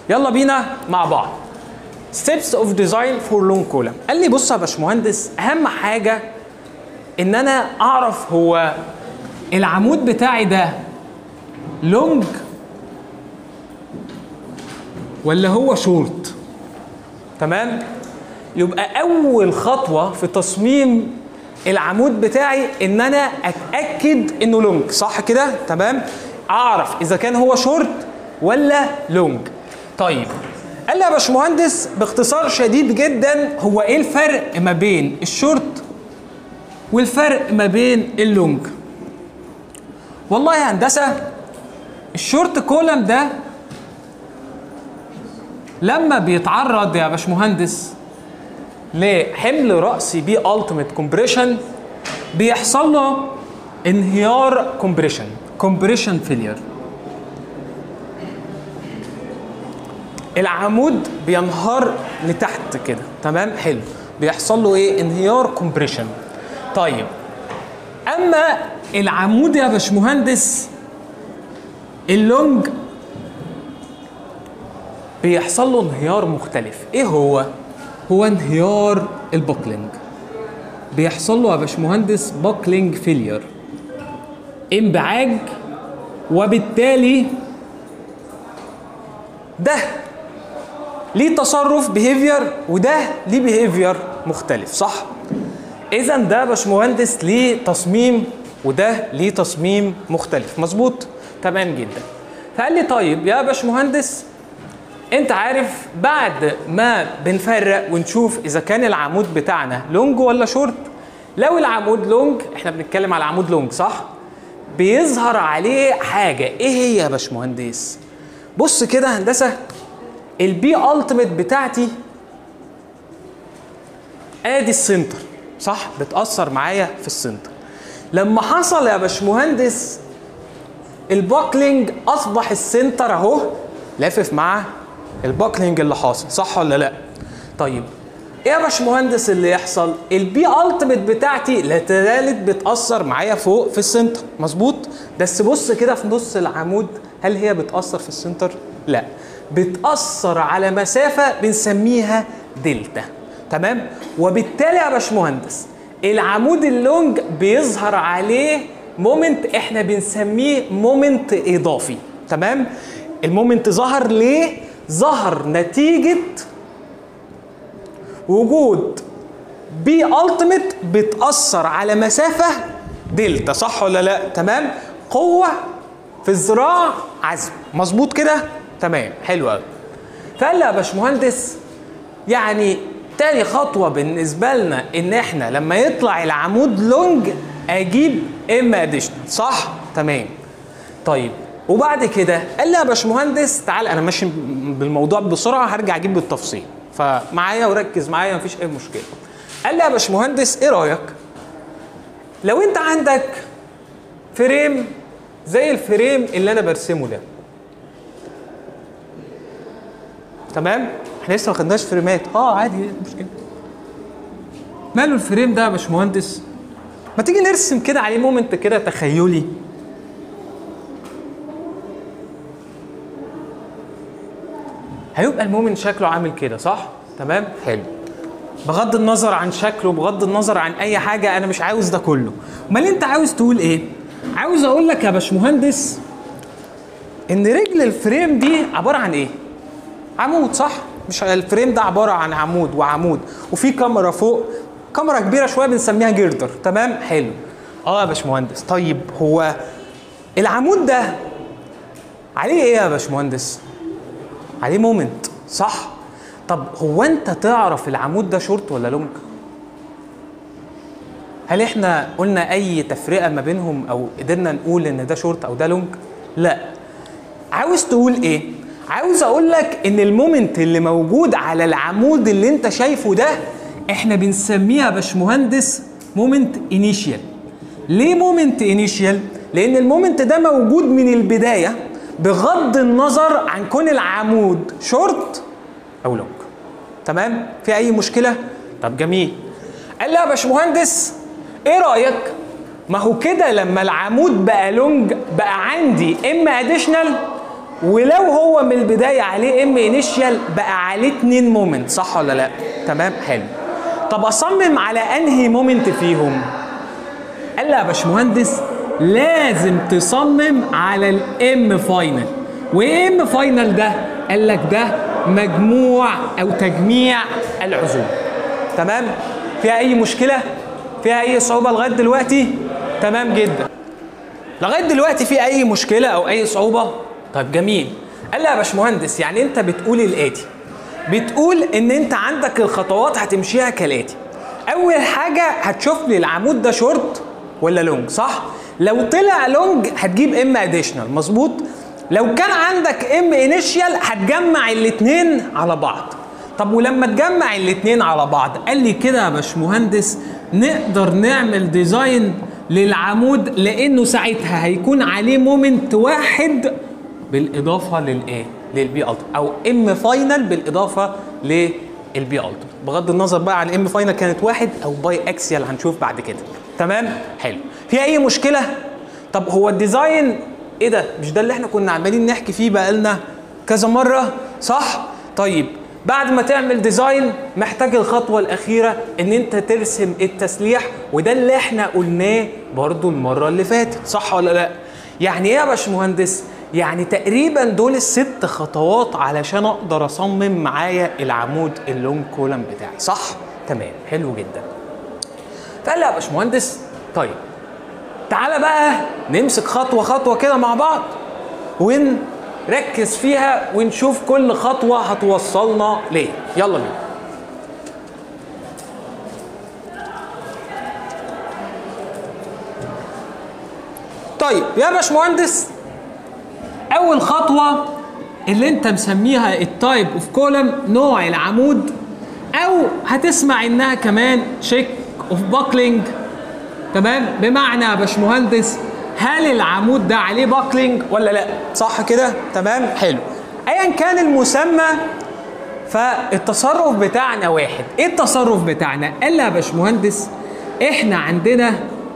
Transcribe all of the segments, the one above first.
يلا بينا مع بعض steps of design for long column قال لي بص يا باشمهندس اهم حاجه ان انا اعرف هو العمود بتاعي ده لونج ولا هو شورت تمام يبقى اول خطوه في تصميم العمود بتاعي ان انا اتاكد انه لونج صح كده تمام اعرف اذا كان هو شورت ولا لونج طيب قال لي يا باشمهندس باختصار شديد جدا هو ايه الفرق ما بين الشورت والفرق ما بين اللونج والله يا هندسه الشورت كولم ده لما بيتعرض يا باشمهندس لحمل رأسي بيه التيميت كومبريشن بيحصل له انهيار كومبريشن كومبريشن فيلير العمود بينهار لتحت كده تمام حلو بيحصل له ايه انهيار كومبريشن طيب اما العمود يا باشمهندس اللونج بيحصل له انهيار مختلف ايه هو هو انهيار البوكلينج بيحصل له يا باشمهندس بوكلينج فيلير انبعاج وبالتالي ده ليه تصرف بيهيفير وده ليه بيهيفير مختلف صح اذا ده باشمهندس ليه تصميم وده ليه تصميم مختلف مظبوط تمام جدا فقال لي طيب يا باشمهندس انت عارف بعد ما بنفرق ونشوف اذا كان العمود بتاعنا لونج ولا شورت لو العمود لونج احنا بنتكلم على عمود لونج صح بيظهر عليه حاجه ايه هي يا باشمهندس بص كده هندسه البي التيميت بتاعتي ادي السنتر صح بتاثر معايا في السنتر لما حصل يا باشمهندس الباكلينج اصبح السنتر اهو لافف مع الباكلينج اللي حاصل صح ولا لا طيب ايه يا باشمهندس اللي يحصل البي التيميت بتاعتي لا تزالت بتاثر معايا فوق في السنتر مظبوط بس بص كده في نص العمود هل هي بتاثر في السنتر لا بتاثر على مسافه بنسميها دلتا تمام وبالتالي يا باشمهندس العمود اللونج بيظهر عليه مومنت احنا بنسميه مومنت اضافي تمام المومنت ظهر ليه ظهر نتيجه وجود بي التيميت بتاثر على مسافه دلتا صح ولا لا تمام قوه في الذراع عزم مظبوط كده تمام حلو قوي فقال لي يا باشمهندس يعني تاني خطوة بالنسبة لنا إن إحنا لما يطلع العمود لونج أجيب إم أديشن صح؟ تمام. طيب وبعد كده قال لي يا باشمهندس تعال أنا ماشي بالموضوع بسرعة هرجع أجيب بالتفصيل فمعايا وركز معايا مفيش أي مشكلة. قال لي يا باشمهندس إيه رأيك؟ لو أنت عندك فريم زي الفريم اللي أنا برسمه ده. تمام؟ احنا لسه ما خدناش فريمات اه عادي مش مشكله ماله الفريم ده يا باشمهندس ما تيجي نرسم كده عليه مومنت كده تخيلي هيبقى المومنت شكله عامل كده صح تمام حلو بغض النظر عن شكله بغض النظر عن اي حاجه انا مش عاوز ده كله امال انت عاوز تقول ايه عاوز اقول لك يا باشمهندس ان رجل الفريم دي عباره عن ايه عمود صح مش الفريم ده عباره عن عمود وعمود وفي كاميرا فوق كاميرا كبيره شويه بنسميها جيردر تمام حلو اه يا باشمهندس طيب هو العمود ده عليه ايه يا باشمهندس عليه مومنت صح طب هو انت تعرف العمود ده شورت ولا لونج هل احنا قلنا اي تفرقه ما بينهم او قدرنا نقول ان ده شورت او ده لونج لا عاوز تقول ايه عاوز اقول لك ان المومنت اللي موجود على العمود اللي انت شايفه ده احنا بنسميها يا باشمهندس مومنت انيشيال ليه مومنت انيشيال لان المومنت ده موجود من البدايه بغض النظر عن كون العمود شورت او لونج تمام في اي مشكله طب جميل قال لي يا باشمهندس ايه رايك ما هو كده لما العمود بقى لونج بقى عندي اما اديشنال ولو هو من البدايه عليه ام انيشال بقى عليه اتنين مومنت صح ولا لا تمام حلو طب اصمم على انهي مومنت فيهم قال لي يا باشمهندس لازم تصمم على الام فاينل وايه ام فاينل ده قال لك ده مجموع او تجميع العزوم تمام فيها اي مشكله فيها اي صعوبه لغايه دلوقتي تمام جدا لغايه دلوقتي في اي مشكله او اي صعوبه طيب جميل قال لي يا باشمهندس يعني انت بتقول الاتي بتقول ان انت عندك الخطوات هتمشيها كالاتي اول حاجه هتشوف لي العمود ده شورت ولا لونج صح لو طلع لونج هتجيب ام اديشنال مظبوط لو كان عندك ام انيشيال هتجمع الاثنين على بعض طب ولما تجمع الاثنين على بعض قال لي كده يا باشمهندس نقدر نعمل ديزاين للعمود لانه ساعتها هيكون عليه مومنت واحد بالاضافه للايه للبي التر او ام فاينل بالاضافه للبي التر بغض النظر بقى عن ام فاينل كانت واحد او باي اكسيال هنشوف بعد كده تمام حلو في اي مشكله طب هو الديزاين ايه ده مش ده اللي احنا كنا عمالين نحكي فيه بقالنا كذا مره صح طيب بعد ما تعمل ديزاين محتاج الخطوه الاخيره ان انت ترسم التسليح وده اللي احنا قلناه برضو المره اللي فاتت صح ولا لا يعني ايه يا باشمهندس يعني تقريبا دول الست خطوات علشان اقدر اصمم معايا العمود اللونج كولم بتاعي صح تمام حلو جدا فقال لي يا باشمهندس طيب تعالى بقى نمسك خطوه خطوه كده مع بعض ونركز فيها ونشوف كل خطوه هتوصلنا ليه يلا بينا طيب يا باشمهندس اول خطوه اللي انت مسميها التايب اوف كولم نوع العمود او هتسمع انها كمان شيك اوف باكلينج تمام بمعنى يا باشمهندس هل العمود ده عليه باكلينج ولا لا صح كده تمام حلو ايا كان المسمى فالتصرف بتاعنا واحد ايه التصرف بتاعنا قال لي يا باشمهندس احنا عندنا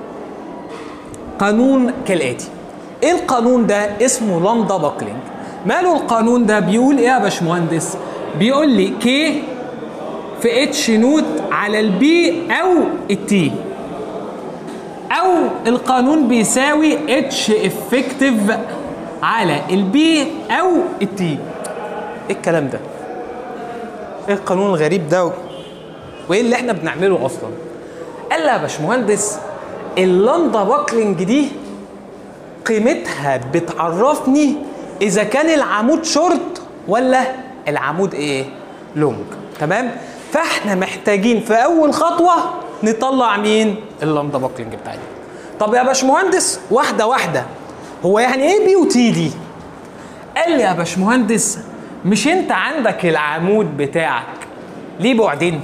قانون كالاتي ايه القانون ده اسمه لامدا باكلينج ماله القانون ده بيقول ايه يا باشمهندس بيقول لي كي في اتش نوت على البي او التي او القانون بيساوي اتش افكتيف على البي او التي ايه الكلام ده ايه القانون الغريب ده وايه اللي احنا بنعمله اصلا قال لي يا باشمهندس اللامدا باكلينج دي قيمتها بتعرفني اذا كان العمود شورت ولا العمود ايه لونج تمام فاحنا محتاجين في اول خطوه نطلع مين اللامدا باكلينج بتاعتنا طب يا باشمهندس واحده واحده هو يعني ايه بي وتي دي قال لي يا باشمهندس مش انت عندك العمود بتاعك ليه بعدين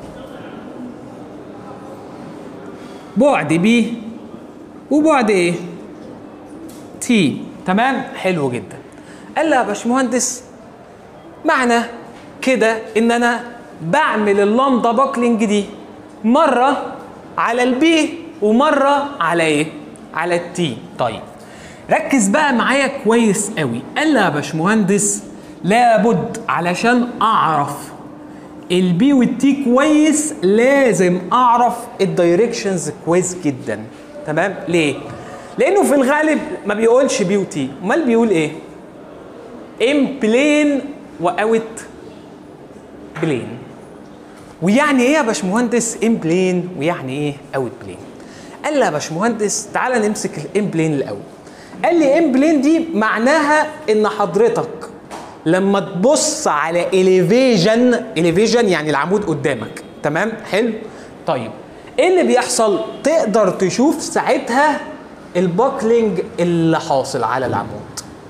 بعد بي وبعد ايه تي تمام حلو جدا قال لي يا باشمهندس معنى كده ان انا بعمل اللامدا باكلينج دي مره على البي ومره على ايه على التي طيب ركز بقى معايا كويس قوي قال لي يا باشمهندس لابد علشان اعرف البي والتي كويس لازم اعرف الدايركشنز كويس جدا تمام ليه لانه في الغالب ما بيقولش بي وتي امال بيقول ايه ام بلين واوت بلين ويعني ايه يا باشمهندس ام بلين ويعني ايه اوت بلين قال لي يا باشمهندس تعالى نمسك الام بلين الاول قال لي ام بلين دي معناها ان حضرتك لما تبص على اليفيجن اليفيجن يعني العمود قدامك تمام حلو طيب ايه اللي بيحصل تقدر تشوف ساعتها الباكلينج اللي حاصل على العمود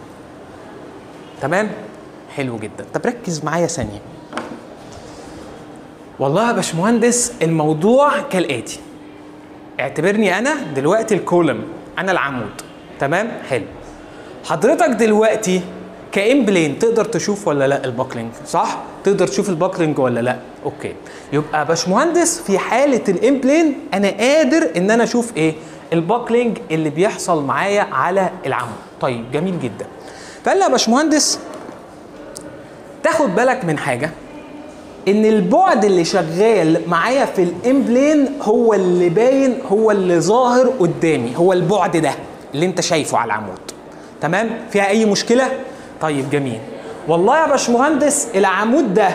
تمام حلو جدا طب ركز معايا ثانيه والله يا باشمهندس الموضوع كالاتي اعتبرني انا دلوقتي الكولم انا العمود تمام حلو حضرتك دلوقتي كام بلين تقدر تشوف ولا لا الباكلينج صح تقدر تشوف الباكلينج ولا لا اوكي يبقى يا باشمهندس في حاله الام بلين انا قادر ان انا اشوف ايه الباكلينج اللي بيحصل معايا على العمود طيب جميل جدا فقال لي يا باشمهندس تاخد بالك من حاجه ان البعد اللي شغال معايا في الامبلين هو اللي باين هو اللي ظاهر قدامي هو البعد ده اللي انت شايفه على العمود تمام فيها اي مشكله طيب جميل والله يا باشمهندس العمود ده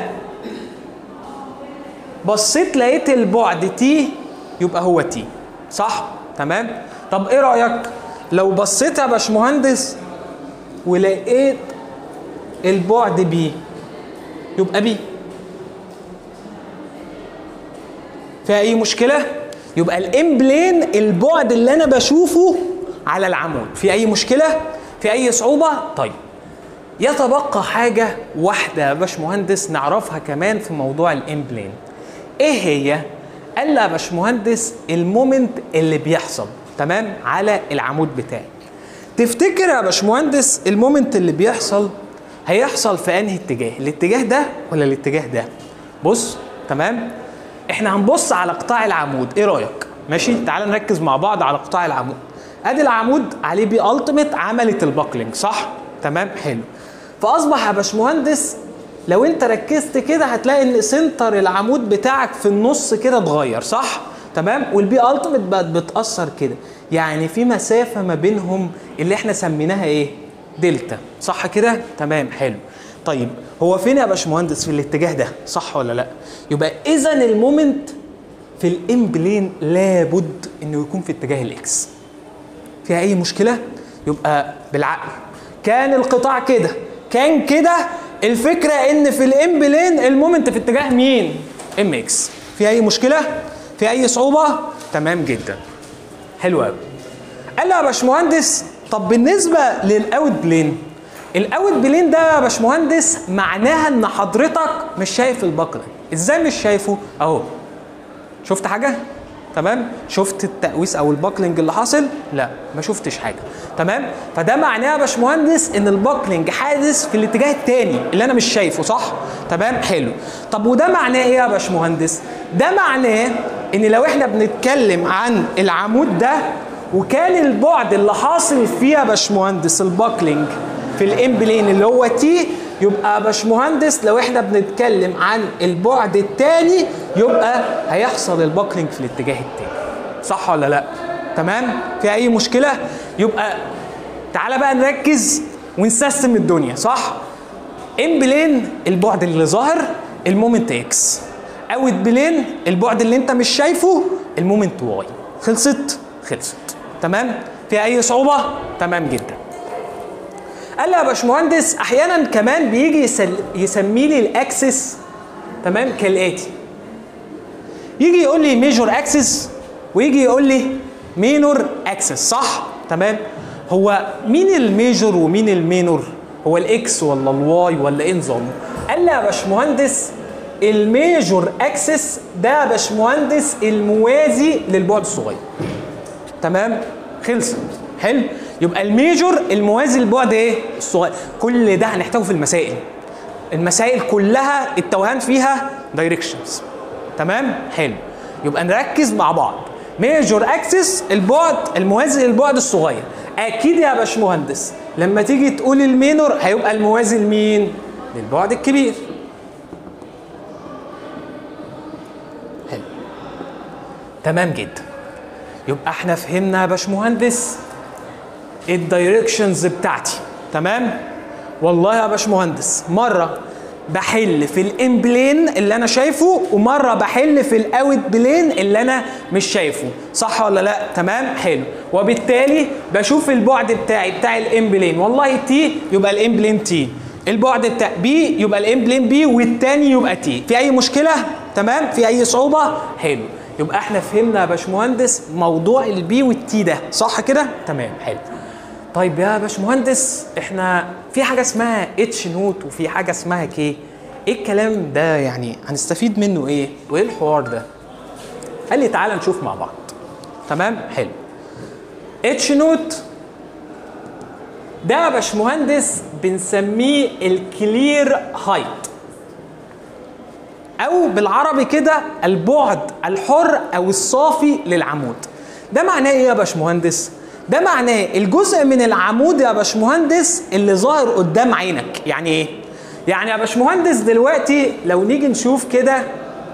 بصيت لقيت البعد تي يبقى هو تي صح تمام طب ايه رايك لو بصيت يا باشمهندس ولقيت البعد بي يبقى بي فيها اي مشكله يبقى الام بلين البعد اللي انا بشوفه على العمود في اي مشكله في اي صعوبه طيب يتبقى حاجه واحده يا باشمهندس نعرفها كمان في موضوع الام بلين ايه هي قال لي يا باشمهندس المومنت اللي بيحصل تمام على العمود بتاعي تفتكر يا باشمهندس المومنت اللي بيحصل هيحصل في انهي اتجاه الاتجاه ده ولا الاتجاه ده بص تمام احنا هنبص على قطاع العمود ايه رايك ماشي تعال نركز مع بعض على قطاع العمود ادي العمود عليه بي التيميت عملت الباكلينج صح تمام حلو فاصبح يا باشمهندس لو انت ركزت كده هتلاقي ان سنتر العمود بتاعك في النص كده اتغير صح تمام والبي التيميت بقت بتاثر كده يعني في مسافه ما بينهم اللي احنا سميناها ايه دلتا صح كده تمام حلو طيب هو فين يا باشمهندس في الاتجاه ده صح ولا لا يبقى اذا المومنت في الام بلين لابد انه يكون في اتجاه الاكس فيها اي مشكله يبقى بالعقل كان القطاع كده كان كده الفكره ان في الام بلين المومنت في اتجاه مين ام اكس في اي مشكله في اي صعوبه تمام جدا حلو قوي قال لي يا باشمهندس طب بالنسبه للاوت بلين الاوت بلين ده يا باشمهندس معناها ان حضرتك مش شايف البقره ازاي مش شايفه اهو شفت حاجه تمام شفت التقويس او الباكلينج اللي حاصل لا ما شفتش حاجه تمام فده معناه يا باشمهندس ان الباكلينج حادث في الاتجاه الثاني اللي انا مش شايفه صح تمام حلو طب وده معناه ايه يا باشمهندس ده معناه ان لو احنا بنتكلم عن العمود ده وكان البعد اللي حاصل فيه يا باشمهندس الباكلينج في الام بلين اللي هو تي يبقى يا باشمهندس لو احنا بنتكلم عن البعد الثاني يبقى هيحصل الباكلينج في الاتجاه الثاني صح ولا لا تمام في اي مشكله يبقى تعالى بقى نركز ونسيستم الدنيا صح ام بلين البعد اللي ظاهر المومنت اكس اوت بلين البعد اللي انت مش شايفه المومنت واي خلصت خلصت تمام في اي صعوبه تمام جدا قال لي يا باشمهندس احيانا كمان بيجي يسل... يسمي لي الاكسس تمام كالاتي يجي يقول لي ميجور اكسس ويجي يقول لي مينور اكسس صح تمام هو مين الميجور ومين المينور هو الاكس ولا الواي ولا ايه نظامه قال لي يا باشمهندس الميجور اكسس ده يا باشمهندس الموازي للبعد الصغير تمام خلصت حلو يبقى الميجور الموازي للبعد ايه الصغير كل ده هنحتاجه في المسائل المسائل كلها التوهان فيها دايركشنز تمام حلو يبقى نركز مع بعض ميجور اكسس البعد الموازي للبعد الصغير اكيد يا باشمهندس لما تيجي تقول المينور هيبقى الموازي لمين للبعد الكبير حلو تمام جدا يبقى احنا فهمنا يا باشمهندس الدايركشنز بتاعتي تمام والله يا باشمهندس مره بحل في الان بلين اللي انا شايفه ومره بحل في الاوت بلين اللي انا مش شايفه صح ولا لا تمام حلو وبالتالي بشوف البعد بتاعي بتاع الان بلين والله تي يبقى الان بلين تي البعد بتاع بي يبقى الان بلين بي والتاني يبقى تي في اي مشكله تمام في اي صعوبه حلو يبقى احنا فهمنا يا باشمهندس موضوع البي والتي ده صح كده تمام حلو طيب يا باشمهندس احنا في حاجه اسمها اتش نوت وفي حاجه اسمها كي ايه الكلام ده يعني هنستفيد منه ايه وايه الحوار ده قال لي تعالى نشوف مع بعض تمام حلو اتش نوت ده يا باشمهندس بنسميه الكلير هايت او بالعربي كده البعد الحر او الصافي للعمود ده معناه ايه يا باشمهندس ده معناه الجزء من العمود يا باشمهندس اللي ظاهر قدام عينك يعني ايه يعني يا باشمهندس دلوقتي لو نيجي نشوف كده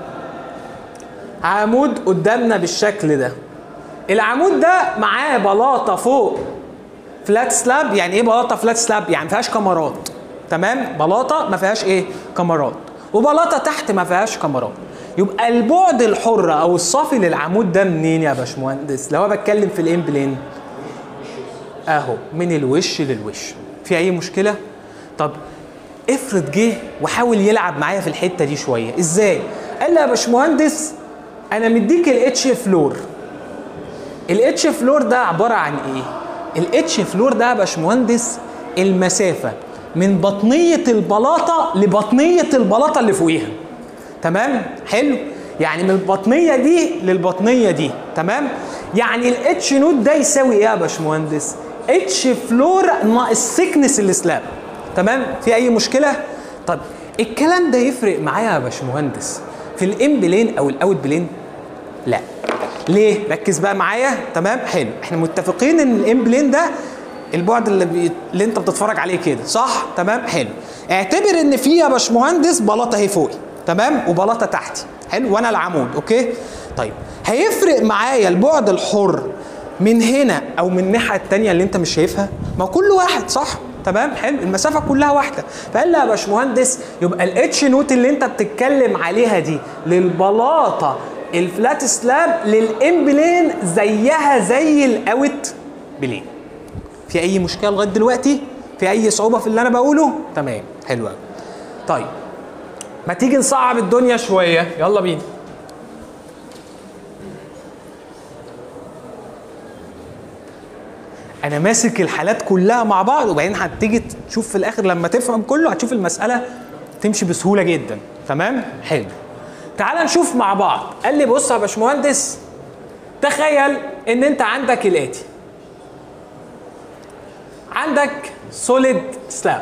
عمود قدامنا بالشكل ده العمود ده معاه بلاطه فوق فلات سلاب يعني ايه بلاطه فلات سلاب يعني ما فيهاش كمرات تمام بلاطه ما فيهاش ايه كمرات وبلاطه تحت ما فيهاش كمرات يبقى البعد الحر او الصافي للعمود ده منين يا باشمهندس لو انا بتكلم في الام بلين اهو من الوش للوش في اي مشكله طب افرض جه وحاول يلعب معايا في الحته دي شويه ازاي قال لي يا باشمهندس انا مديك الاتش فلور الاتش فلور ده عباره عن ايه الاتش فلور ده يا باشمهندس المسافه من بطنيه البلاطه لبطنيه البلاطه اللي فوقيها تمام حلو يعني من البطنيه دي للبطنيه دي تمام يعني الاتش نوت ده يساوي ايه يا باشمهندس اتش فلور ناقص سكنس السلاب تمام في اي مشكله طب الكلام ده يفرق معايا يا باشمهندس في الام بلين او الاوت بلين لا ليه ركز بقى معايا تمام حلو احنا متفقين ان الام بلين ده البعد اللي, بي... اللي انت بتتفرج عليه كده صح تمام حلو اعتبر ان في يا باشمهندس بلاطه اهي فوقي تمام وبلاطه تحتي حلو وانا العمود اوكي طيب هيفرق معايا البعد الحر من هنا او من الناحيه الثانيه اللي انت مش شايفها ما كل واحد صح تمام حلو المسافه كلها واحده فقال لي يا باشمهندس يبقى الاتش نوت اللي انت بتتكلم عليها دي للبلاطه الفلات سلاب للام بلين زيها زي الاوت بلين في اي مشكله لغايه دلوقتي في اي صعوبه في اللي انا بقوله تمام حلو قوي طيب ما تيجي نصعب الدنيا شويه يلا بينا انا ماسك الحالات كلها مع بعض وبعدين هتيجي تشوف في الاخر لما تفهم كله هتشوف المساله تمشي بسهوله جدا تمام حلو تعال نشوف مع بعض قال لي بص يا باشمهندس تخيل ان انت عندك الاتي عندك سوليد سلاب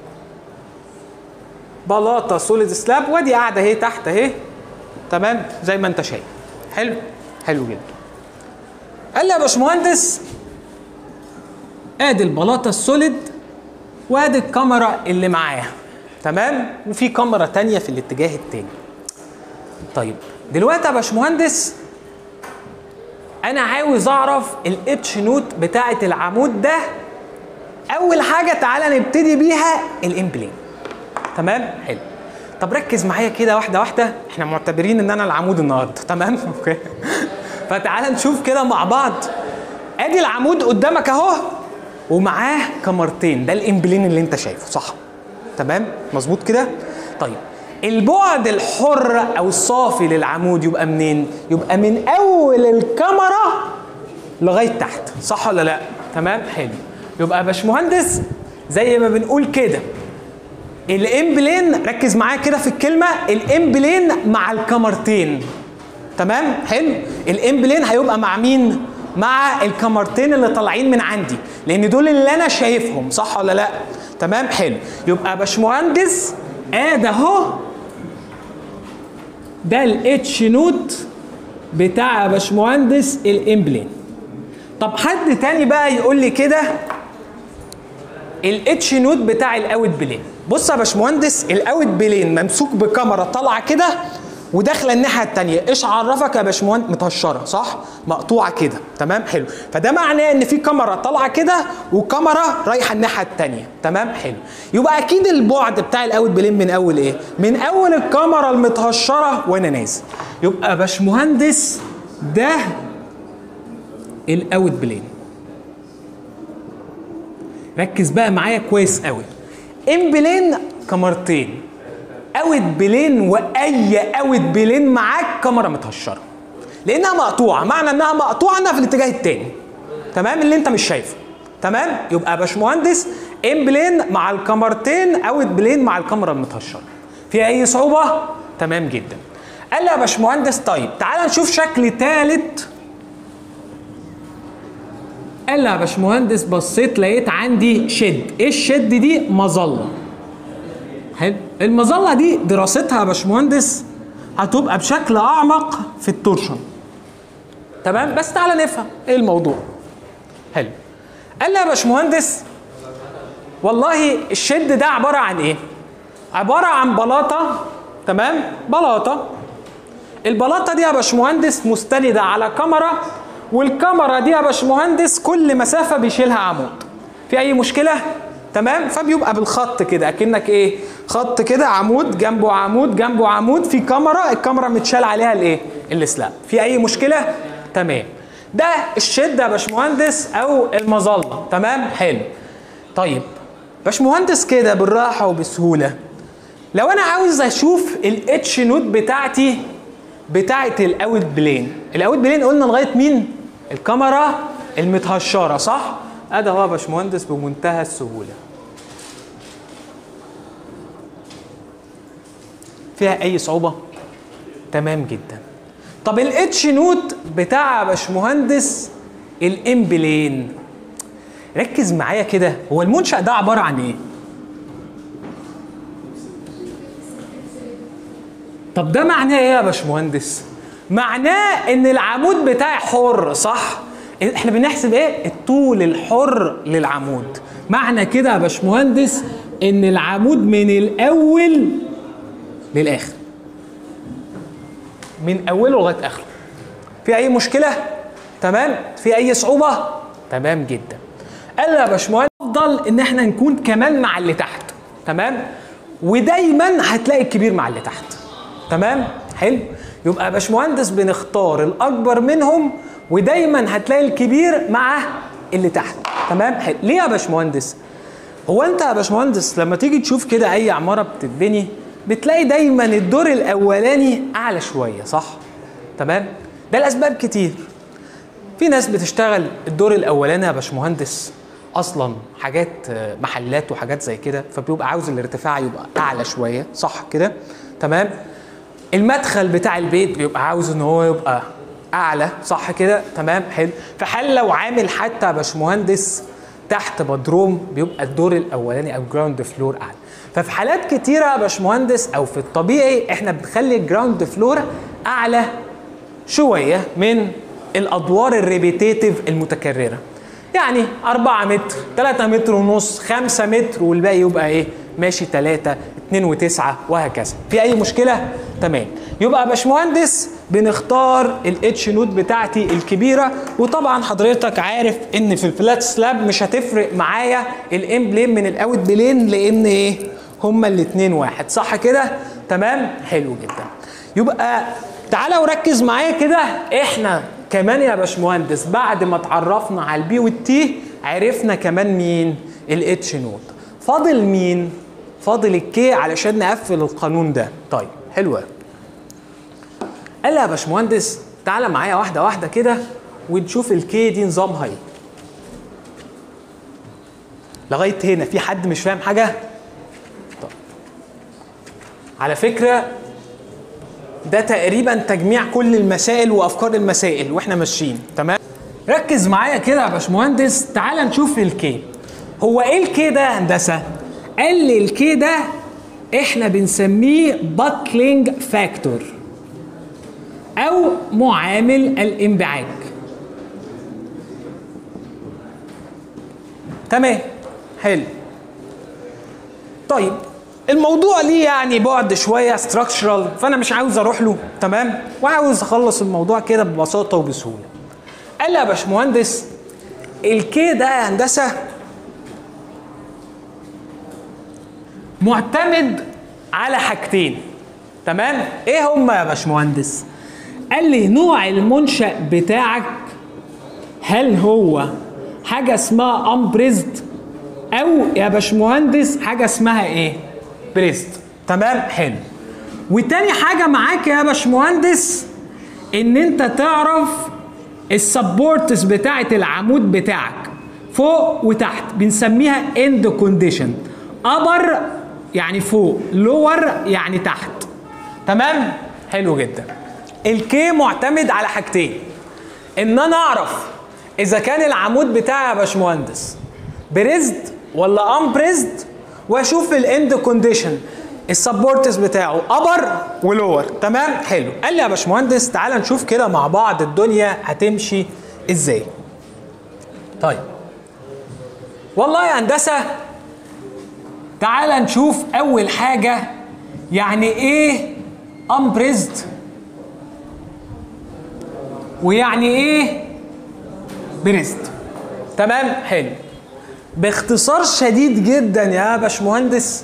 بلاطه سوليد سلاب وادي قاعده اهي تحت اهي تمام زي ما انت شايف حلو حلو جدا قال لي يا باشمهندس ادي البلاطه السوليد وادي الكاميرا اللي معاها تمام وفي كاميرا تانية في الاتجاه التاني طيب دلوقتي يا باشمهندس انا عاوز اعرف الاتش نوت بتاعه العمود ده اول حاجه تعالى نبتدي بيها الامبلين تمام حلو طب ركز معايا كده واحده واحده احنا معتبرين ان انا العمود النهارده تمام اوكي فتعالى نشوف كده مع بعض ادي العمود قدامك اهو ومعاه كاميرتين ده الامبلين اللي انت شايفه صح تمام مظبوط كده طيب البعد الحر او الصافي للعمود يبقى منين يبقى من اول الكاميرا لغايه تحت صح ولا لا تمام حلو يبقى يا باشمهندس زي ما بنقول كده الام بلين ركز معايا كده في الكلمه الام بلين مع الكاميرتين تمام حلو الام بلين هيبقى مع مين مع الكاميرتين اللي طالعين من عندي لان دول اللي انا شايفهم صح ولا لا تمام حلو يبقى يا باشمهندس ادي اهو ده الاتش نوت بتاع يا باشمهندس الامبلين طب حد تاني بقى يقول لي كده الاتش نوت بتاع الاوت بلين بص يا باشمهندس الاوت بلين ممسوك بكاميرا طالعه كده وداخله الناحيه الثانيه ايش عرفك يا باشمهندس متهشره صح مقطوعه كده تمام حلو فده معناه ان في كاميرا طالعه كده وكاميرا رايحه الناحيه الثانيه تمام حلو يبقى اكيد البعد بتاع الاوت بلين من اول ايه من اول الكاميرا المتهشره وانا نازل يبقى يا باشمهندس ده الاوت بلين ركز بقى معايا كويس قوي ام بلين كاميرتين اوت بلين واي اوت بلين معاك كاميرا متهشره لانها مقطوعه معنى انها مقطوعه انها في الاتجاه التاني تمام اللي انت مش شايفه تمام يبقى يا باشمهندس ام بلين مع الكاميرتين اوت بلين مع الكاميرا المتهشره في اي صعوبه تمام جدا قال لي يا باشمهندس طيب تعال نشوف شكل ثالث قال لي يا باشمهندس بصيت لقيت عندي شد ايه الشد دي مظله حلو المظله دي دراستها يا باشمهندس هتبقى بشكل اعمق في التورشن تمام بس تعالى نفهم ايه الموضوع حلو قال لي يا باشمهندس والله الشد ده عباره عن ايه عباره عن بلاطه تمام بلاطه البلاطه دي يا باشمهندس مستنده على كاميرا والكاميرا دي يا باشمهندس كل مسافه بيشيلها عمود في اي مشكله تمام فبيبقى بالخط كده اكنك ايه خط كده عمود جنبه عمود جنبه عمود في كاميرا الكاميرا متشال عليها الايه السلاب في اي مشكله تمام ده الشده يا باشمهندس او المظله تمام حلو طيب باشمهندس كده بالراحه وبسهوله لو انا عاوز اشوف الاتش نوت بتاعتي بتاعت الاوت بلين الاوت بلين قلنا لغايه مين الكاميرا المتهشره صح ادي اهو يا باشمهندس بمنتهى السهوله فيها اي صعوبه تمام جدا طب الاتش نوت بتاع يا باشمهندس الام بلين ركز معايا كده هو المنشأ ده عباره عن ايه طب ده معناه ايه يا باشمهندس معناه ان العمود بتاعي حر صح احنا بنحسب ايه الطول الحر للعمود معنى كده يا باشمهندس ان العمود من الاول للاخر من اوله لغايه اخره في اي مشكله تمام في اي صعوبه تمام جدا قال يا باشمهندس افضل ان احنا نكون كمان مع اللي تحت تمام ودايما هتلاقي الكبير مع اللي تحت تمام حلو يبقى يا باشمهندس بنختار الاكبر منهم ودايما هتلاقي الكبير مع اللي تحت تمام حلو ليه يا باشمهندس هو انت يا باشمهندس لما تيجي تشوف كده اي عماره بتتبني بتلاقي دايما الدور الاولاني اعلى شويه صح تمام ده الاسباب كتير في ناس بتشتغل الدور الاولاني يا باشمهندس اصلا حاجات محلات وحاجات زي كده فبيبقى عاوز الارتفاع يبقى اعلى شويه صح كده تمام المدخل بتاع البيت بيبقى عاوز ان هو يبقى اعلى صح كده تمام حلو في حال لو عامل حتى يا باشمهندس تحت بدروم بيبقى الدور الاولاني او جراوند فلور اعلى ففي حالات كتيره يا باشمهندس او في الطبيعي احنا بنخلي الجراوند فلور اعلى شويه من الادوار الريبيتيتيف المتكرره يعني 4 متر 3 متر ونص 5 متر والباقي يبقى ايه ماشي 3 2 و9 وهكذا في اي مشكله تمام يبقى يا باشمهندس بنختار الاتش نوت بتاعتي الكبيره وطبعا حضرتك عارف ان في الفلات سلاب مش هتفرق معايا الام بلين من الاوت بلين لان ايه هما الاثنين واحد صح كده تمام حلو جدا يبقى تعالى وركز معايا كده احنا كمان يا باشمهندس بعد ما اتعرفنا على البي والتي عرفنا كمان مين الاتش نوت فاضل مين فاضل الكي علشان نقفل القانون ده طيب حلوه قال لي يا باشمهندس تعالى معايا واحده واحده كده ونشوف الكي دي نظامها ايه لغايه هنا في حد مش فاهم حاجه طيب على فكره ده تقريبا تجميع كل المسائل وافكار المسائل واحنا ماشيين تمام ركز معايا كده يا باشمهندس تعالى نشوف الكي هو ايه الكي ده يا هندسه قال لي الكي ده احنا بنسميه باكلينج فاكتور او معامل الانبعاج تمام حلو طيب الموضوع ليه يعني بعد شويه ستراكشرال فانا مش عاوز اروح له تمام وعاوز اخلص الموضوع كده ببساطه وبسهوله قال لي يا باشمهندس الكي ده يا هندسه معتمد على حاجتين تمام ايه هما يا باشمهندس قال لي نوع المنشأ بتاعك هل هو حاجه اسمها امبريزد او يا باشمهندس حاجه اسمها ايه بريست تمام حلو وتاني حاجه معاك يا باشمهندس ان انت تعرف السبورتس بتاعه العمود بتاعك فوق وتحت بنسميها اند كونديشن ابر يعني فوق لور يعني تحت تمام حلو جدا الكي معتمد على حاجتين ان انا اعرف اذا كان العمود بتاعي يا باشمهندس بريزد ولا امبريزد واشوف الاند كونديشن السبورتس بتاعه ابر ولور تمام حلو قال لي يا باشمهندس تعالى نشوف كده مع بعض الدنيا هتمشي ازاي طيب والله يا هندسه تعال نشوف اول حاجه يعني ايه امبريزد ويعني ايه بريزد تمام حلو باختصار شديد جدا يا باشمهندس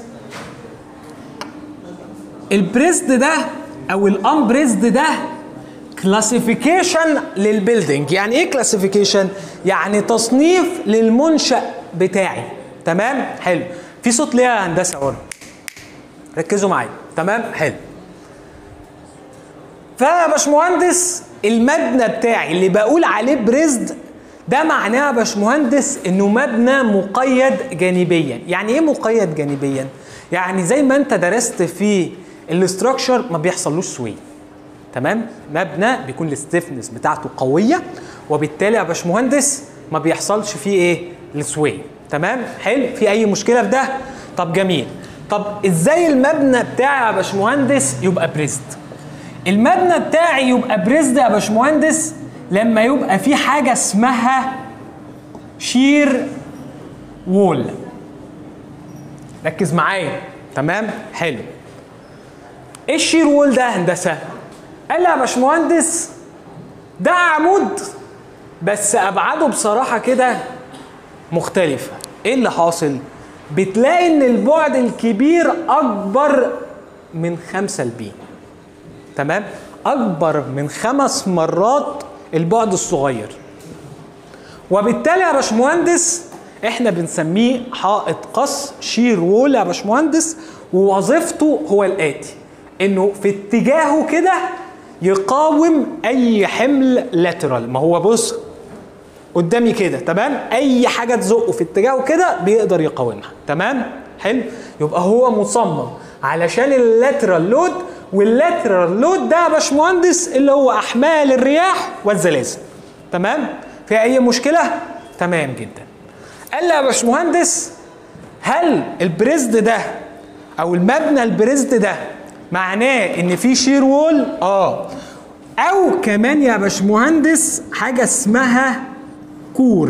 البريزد ده او الامبريزد ده كلاسيفيكيشن للبيلدينج يعني ايه كلاسيفيكيشن يعني تصنيف للمنشا بتاعي تمام حلو في صوت ليه يا هندسه ورا ركزوا معايا تمام حلو فيا باشمهندس المبنى بتاعي اللي بقول عليه بريزد ده معناه يا باشمهندس انه مبنى مقيد جانبيا يعني ايه مقيد جانبيا يعني زي ما انت درست في الاستراكشر ما بيحصلوش سوي تمام مبنى بيكون الستيفنس بتاعته قويه وبالتالي يا باشمهندس ما بيحصلش فيه ايه السوي تمام حلو في اي مشكله في ده طب جميل طب ازاي المبنى بتاعي يا باشمهندس يبقى بريزد المبنى بتاعي يبقى بريزد يا باشمهندس لما يبقى في حاجه اسمها شير وول ركز معايا تمام حلو ايه الشير وول ده يا هندسه قال لي يا باشمهندس ده عمود بس ابعاده بصراحه كده مختلفه ايه اللي حاصل بتلاقي ان البعد الكبير اكبر من خمسة البي تمام اكبر من خمس مرات البعد الصغير وبالتالي يا باشمهندس احنا بنسميه حائط قص شير وول يا باشمهندس ووظيفته هو الاتي انه في اتجاهه كده يقاوم اي حمل لاترال ما هو بص قدامي كده تمام اي حاجه تزقه في اتجاهه كده بيقدر يقاومها تمام حلو يبقى هو مصمم علشان اللاترال لود واللاترال لود ده يا باشمهندس اللي هو احمال الرياح والزلازل تمام في اي مشكله تمام جدا قال لي يا باشمهندس هل البريزد ده او المبنى البريزد ده معناه ان في شير وول اه او كمان يا باشمهندس حاجه اسمها كور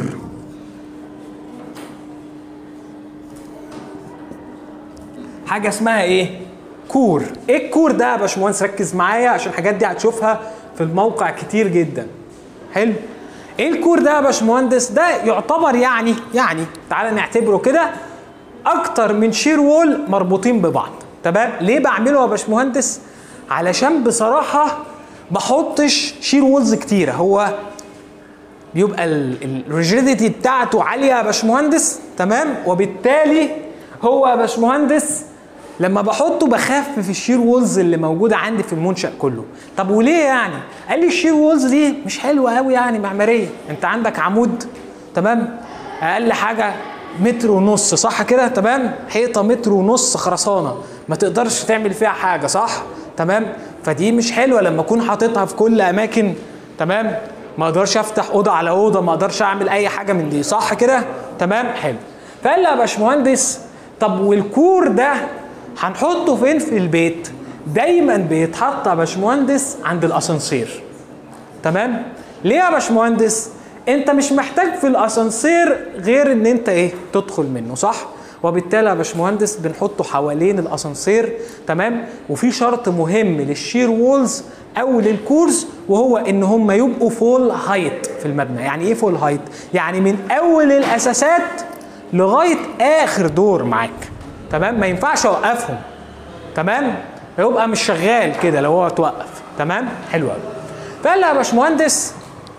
حاجه اسمها ايه كور ايه الكور ده يا باشمهندس ركز معايا عشان الحاجات دي هتشوفها في الموقع كتير جدا حلو ايه الكور ده يا باشمهندس ده يعتبر يعني يعني تعالى نعتبره كده اكتر من شير وول مربوطين ببعض تمام ليه بعمله يا باشمهندس علشان بصراحه بحطش شير وولز كتيره هو بيبقى الريجيديتي بتاعته عاليه يا باشمهندس تمام وبالتالي هو يا باشمهندس لما بحطه بخاف في الشير وولز اللي موجوده عندي في المنشا كله طب وليه يعني قال لي الشير وولز دي مش حلوه قوي يعني معماريه انت عندك عمود تمام اقل حاجه متر ونص صح كده تمام حيطه متر ونص خرسانه ما تقدرش تعمل فيها حاجه صح تمام فدي مش حلوه لما اكون حاططها في كل اماكن تمام ما اقدرش افتح اوضه على اوضه ما اقدرش اعمل اي حاجه من دي صح كده تمام حلو فقال لي يا باشمهندس طب والكور ده هنحطه فين في البيت دايما بيتحط يا باشمهندس عند الاسانسير تمام ليه يا باشمهندس انت مش محتاج في الاسانسير غير ان انت ايه تدخل منه صح وبالتالي يا باشمهندس بنحطه حوالين الاسانسير تمام وفي شرط مهم للشير وولز او للكورس وهو ان هم يبقوا فول هايت في المبنى يعني ايه فول هايت يعني من اول الاساسات لغايه اخر دور معاك تمام ما ينفعش اوقفهم تمام يبقى مش شغال كده لو هو توقف تمام حلو قوي فقال لي يا باشمهندس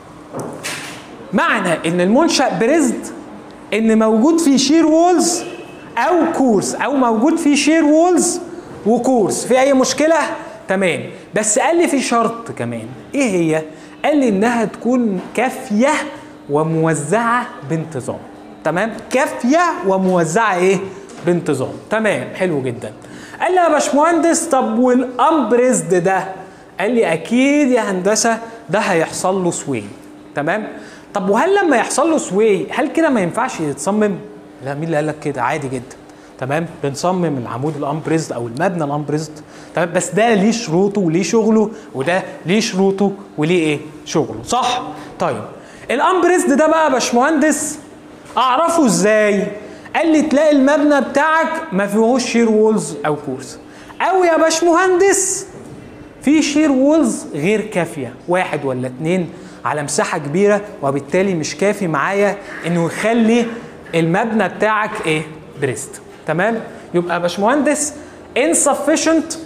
معنى ان المنشا بريزد ان موجود فيه شير وولز او كورس او موجود فيه شير وولز وكورس في اي مشكله تمام بس قال لي في شرط كمان ايه هي قال لي انها تكون كافيه وموزعه بانتظام تمام كافيه وموزعه ايه بانتظام تمام حلو جدا قال لي يا باشمهندس طب والامبريزد ده قال لي اكيد يا هندسه ده هيحصل له سوي تمام طب وهل لما يحصل له سوي هل كده ما ينفعش يتصمم لا مين اللي قال لك كده عادي جدا تمام بنصمم العمود الامبريزد او المبنى الامبريزد تمام بس ده ليه شروطه وليه شغله وده ليه شروطه وليه ايه شغله صح طيب الامبريست ده بقى يا باشمهندس اعرفه ازاي قال لي تلاقي المبنى بتاعك ما فيهوش شير وولز او كورس او يا باشمهندس في شير وولز غير كافيه واحد ولا اتنين على مساحه كبيره وبالتالي مش كافي معايا انه يخلي المبنى بتاعك ايه بريست تمام يبقى يا باشمهندس insufficient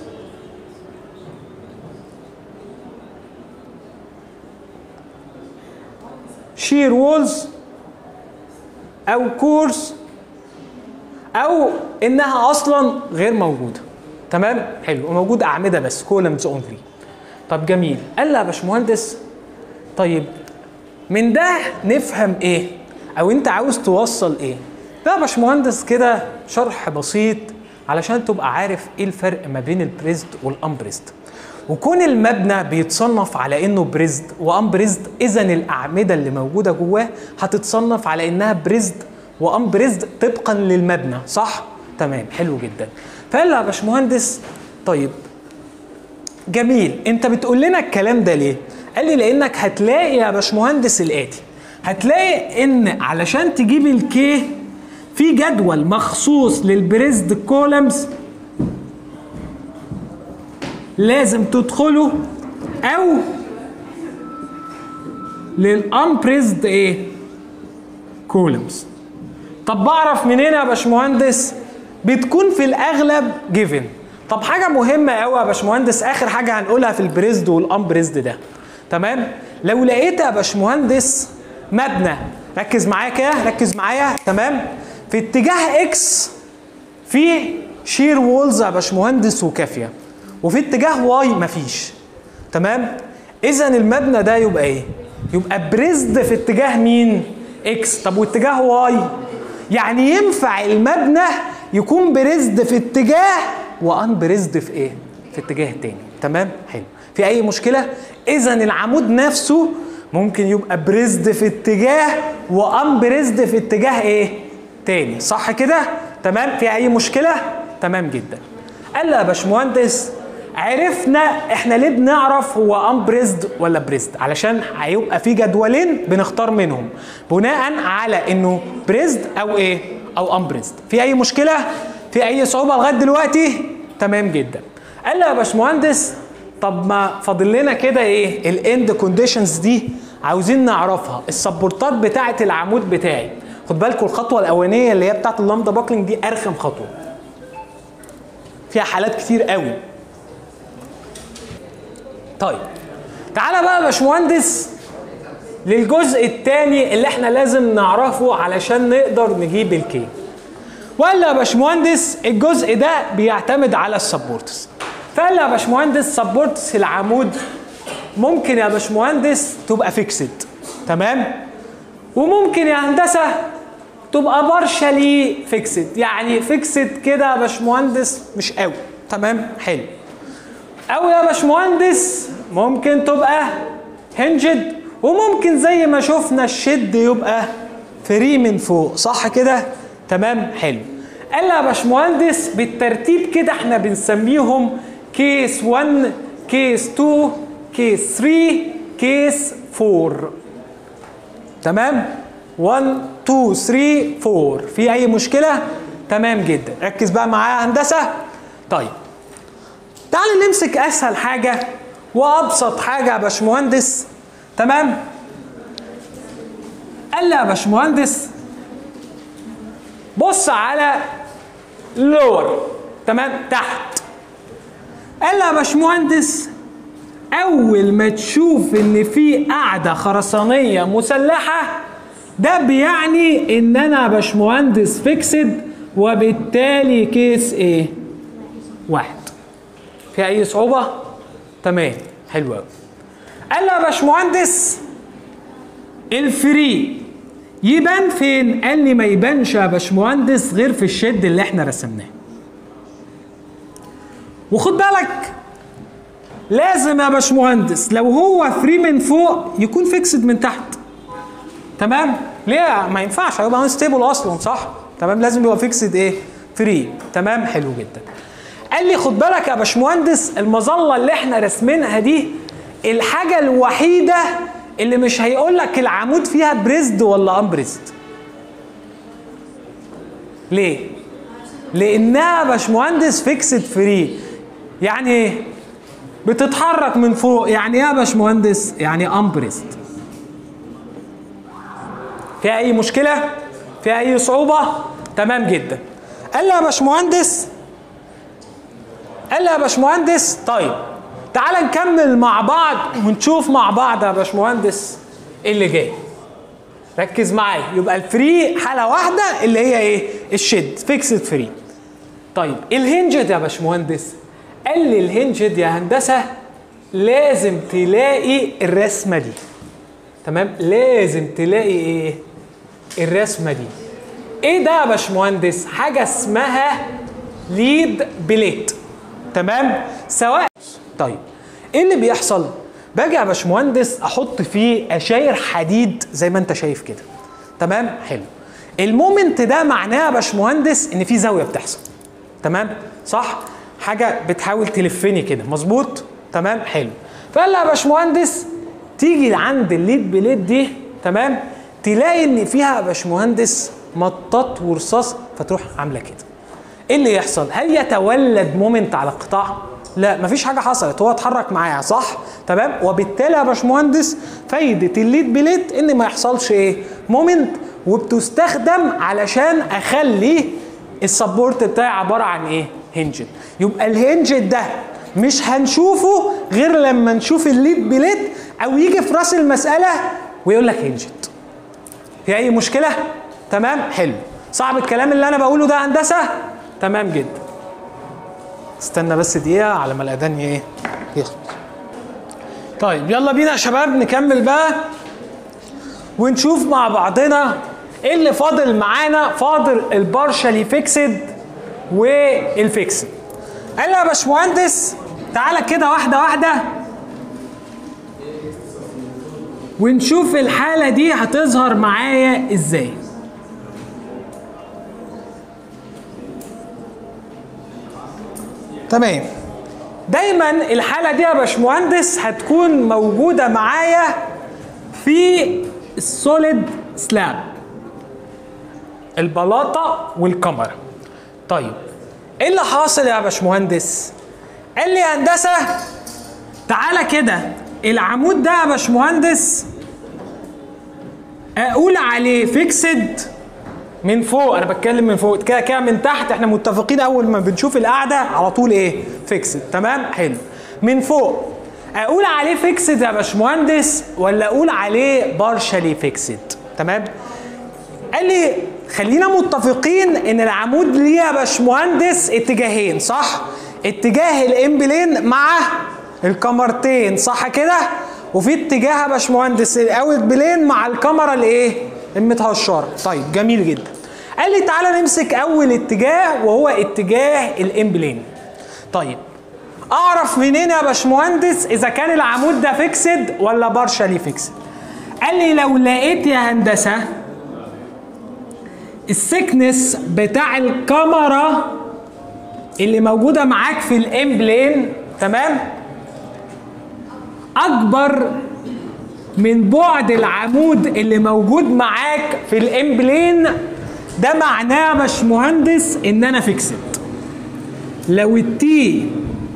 shear walls او كورس او انها اصلا غير موجوده تمام حلو موجود اعمده بس كولمز اونلي طب جميل قال لي يا باشمهندس طيب من ده نفهم ايه او انت عاوز توصل ايه ده يا باشمهندس كده شرح بسيط علشان تبقى عارف ايه الفرق ما بين البريزد والامبريزد وكون المبنى بيتصنف على انه بريزد وامبريزد اذا الاعمده اللي موجوده جواه هتتصنف على انها بريزد وامبريزد طبقا للمبنى صح تمام حلو جدا فقال لي يا باشمهندس طيب جميل انت بتقول لنا الكلام ده ليه قال لي لانك هتلاقي يا باشمهندس الاتي هتلاقي ان علشان تجيب الكي في جدول مخصوص للبريزد كولمز لازم تدخله او للامبريزد ايه كولمز طب بعرف منين يا باشمهندس بتكون في الاغلب جيفن طب حاجه مهمه قوي يا باشمهندس اخر حاجه هنقولها في البريزد والامبريزد ده تمام لو لقيت يا باشمهندس مبنى ركز معايا كده ركز معايا تمام في اتجاه اكس في شير وولز يا باشمهندس وكافيه وفي اتجاه واي مفيش تمام اذا المبنى ده يبقى ايه يبقى بريزد في اتجاه مين اكس طب واتجاه واي يعني ينفع المبنى يكون بريزد في اتجاه وان بريزد في ايه في اتجاه تاني تمام حلو في اي مشكله اذا العمود نفسه ممكن يبقى بريزد في اتجاه وان بريزد في اتجاه ايه تاني صح كده تمام في اي مشكله تمام جدا قال لي يا باشمهندس عرفنا احنا ليه بنعرف هو امبريزد ولا بريزد علشان هيبقى في جدولين بنختار منهم بناء على انه بريزد او ايه او امبريزد في اي مشكله في اي صعوبه لغايه دلوقتي تمام جدا قال لي يا باشمهندس طب ما فاضل لنا كده ايه الاند كونديشنز دي عاوزين نعرفها السبورتات بتاعه العمود بتاعي خد بالكم الخطوه الاولانيه اللي هي بتاعه اللامدا باكلينج دي ارخم خطوه فيها حالات كتير قوي طيب تعالى بقى يا باشمهندس للجزء الثاني اللي احنا لازم نعرفه علشان نقدر نجيب الكي وقال يا باشمهندس الجزء ده بيعتمد على السبورتس فقال يا باشمهندس سبورتس العمود ممكن يا باشمهندس تبقى فيكسد تمام وممكن يا هندسه تبقى بارشالي فيكسد يعني فيكسد كده يا باشمهندس مش قوي تمام حلو او يا باشمهندس ممكن تبقى هنجد وممكن زي ما شفنا الشد يبقى فري من فوق صح كده تمام حلو قال يا باشمهندس بالترتيب كده احنا بنسميهم كيس 1 كيس 2 كيس 3 كيس 4 تمام 1 2 3 4 في اي مشكله تمام جدا ركز بقى معايا هندسه طيب تعال نمسك اسهل حاجه وابسط حاجه يا باشمهندس تمام قال لي يا باشمهندس بص على لور تمام تحت قال لي يا باشمهندس اول ما تشوف ان في قاعده خرسانيه مسلحه ده بيعني ان انا يا باشمهندس فيكسد وبالتالي كيس ايه واحد في اي صعوبه تمام حلو قوي قال لي يا باشمهندس الفري يبان فين قال لي ما يبانش يا باشمهندس غير في الشد اللي احنا رسمناه وخد بالك لازم يا باشمهندس لو هو فري من فوق يكون فيكسد من تحت تمام ليه ما ينفعش هيبقى انستيبل اصلا صح تمام لازم يبقى فيكسد ايه فري تمام حلو جدا قال لي خد بالك يا باشمهندس المظله اللي احنا راسمينها دي الحاجه الوحيده اللي مش هيقول لك العمود فيها بريزد ولا امبريزد ليه لانها يا باشمهندس فيكسد فري يعني ايه بتتحرك من فوق يعني ايه يا باشمهندس يعني امبريزد فيها اي مشكله فيها اي صعوبه تمام جدا قال لي يا باشمهندس قال لي يا باشمهندس طيب تعال نكمل مع بعض ونشوف مع بعض يا باشمهندس ايه اللي جاي ركز معايا يبقى الفري حاله واحده اللي هي ايه الشد فيكسد فري طيب الهنجد يا باشمهندس قال لي الهنجد يا هندسه لازم تلاقي الرسمه دي تمام لازم تلاقي ايه الرسمه دي ايه ده يا باشمهندس حاجه اسمها ليد بليت تمام سواء طيب ايه اللي بيحصل باجي يا باشمهندس احط فيه اشاير حديد زي ما انت شايف كده تمام حلو المومنت ده معناه يا باشمهندس ان في زاويه بتحصل تمام صح حاجه بتحاول تلفني كده مظبوط تمام حلو فقال لي يا باشمهندس تيجي عند الليد بليد دي تمام تلاقي ان فيها يا باشمهندس مطاط ورصاص فتروح عامله كده ايه اللي يحصل هل يتولد مومنت على القطاع لا مفيش حاجه حصلت هو اتحرك معايا صح تمام وبالتالي يا باشمهندس فايده الليد بليد ان ما يحصلش ايه مومنت وبتستخدم علشان اخلي السبورت بتاعي عباره عن ايه هنجن يبقى الهنجن ده مش هنشوفه غير لما نشوف الليد بليد او يجي في راس المساله ويقول لك هنجن في اي مشكله تمام حلو صعب الكلام اللي انا بقوله ده هندسه تمام جدا استنى بس دقيقه على ما الاذان ايه يخلص طيب يلا بينا يا شباب نكمل بقى ونشوف مع بعضنا ايه اللي فاضل معانا فاضل البارشالي فيكسد والفيكسد قال لي يا باشمهندس تعالى كده واحده واحده ونشوف الحاله دي هتظهر معايا ازاي تمام دايما الحاله دي يا باشمهندس هتكون موجوده معايا في السوليد سلاب البلاطه والكاميرا طيب ايه اللي حاصل يا باشمهندس قال لي يا هندسه تعالى كده العمود ده يا باشمهندس اقول عليه فيكسد من فوق انا بتكلم من فوق كده كده من تحت احنا متفقين اول ما بنشوف القعده على طول ايه فيكسد تمام حلو من فوق اقول عليه فيكسد يا باشمهندس ولا اقول عليه بارشالي فيكسد تمام قال لي خلينا متفقين ان العمود ليه يا باشمهندس اتجاهين صح اتجاه الامبلين مع الكاميرتين صح كده وفي اتجاه يا باشمهندس الاوت بلين مع الكاميرا الايه المتهشره طيب جميل جدا قال لي تعالى نمسك اول اتجاه وهو اتجاه الامبلين طيب اعرف منين يا باشمهندس اذا كان العمود ده فيكسد ولا بارشالي فيكسد قال لي لو لقيت يا هندسه السكنس بتاع الكاميرا اللي موجوده معاك في الامبلين تمام اكبر من بعد العمود اللي موجود معاك في الامبلين ده معناه يا باشمهندس ان انا فيكسد لو التي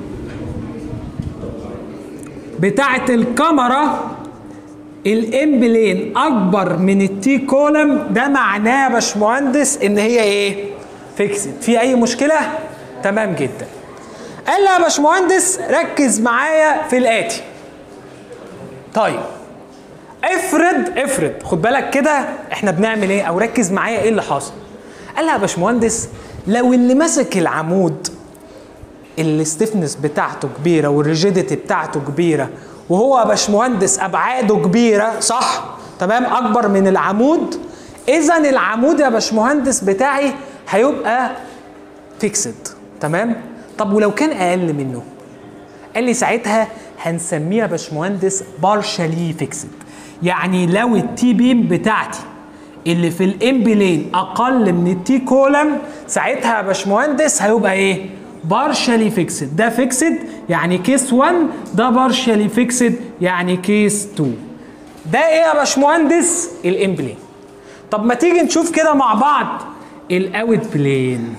بتاعت الكاميرا الامبلين اكبر من التي كولم ده معناه يا باشمهندس ان هي ايه فيكسد في اي مشكله تمام جدا قال لي يا باشمهندس ركز معايا في الاتي طيب افرض افرض خد بالك كده احنا بنعمل ايه او ركز معايا ايه اللي حاصل قال لي يا باشمهندس لو اللي ماسك العمود الستيفنس بتاعته كبيره والريجيديتي بتاعته كبيره وهو يا باشمهندس ابعاده كبيره صح تمام اكبر من العمود اذا العمود يا باشمهندس بتاعي هيبقى فيكسد تمام طب ولو كان اقل منه قال لي ساعتها هنسميها باشمهندس بارشالي فيكسد يعني لو التي بيم بتاعتي اللي في الامبلين اقل من التي كولم ساعتها يا باشمهندس هيبقى ايه بارشالي فيكسد ده فيكسد يعني كيس 1 ده بارشالي فيكسد يعني كيس 2 ده ايه يا باشمهندس الان بلين طب ما تيجي نشوف كده مع بعض الاوت بلين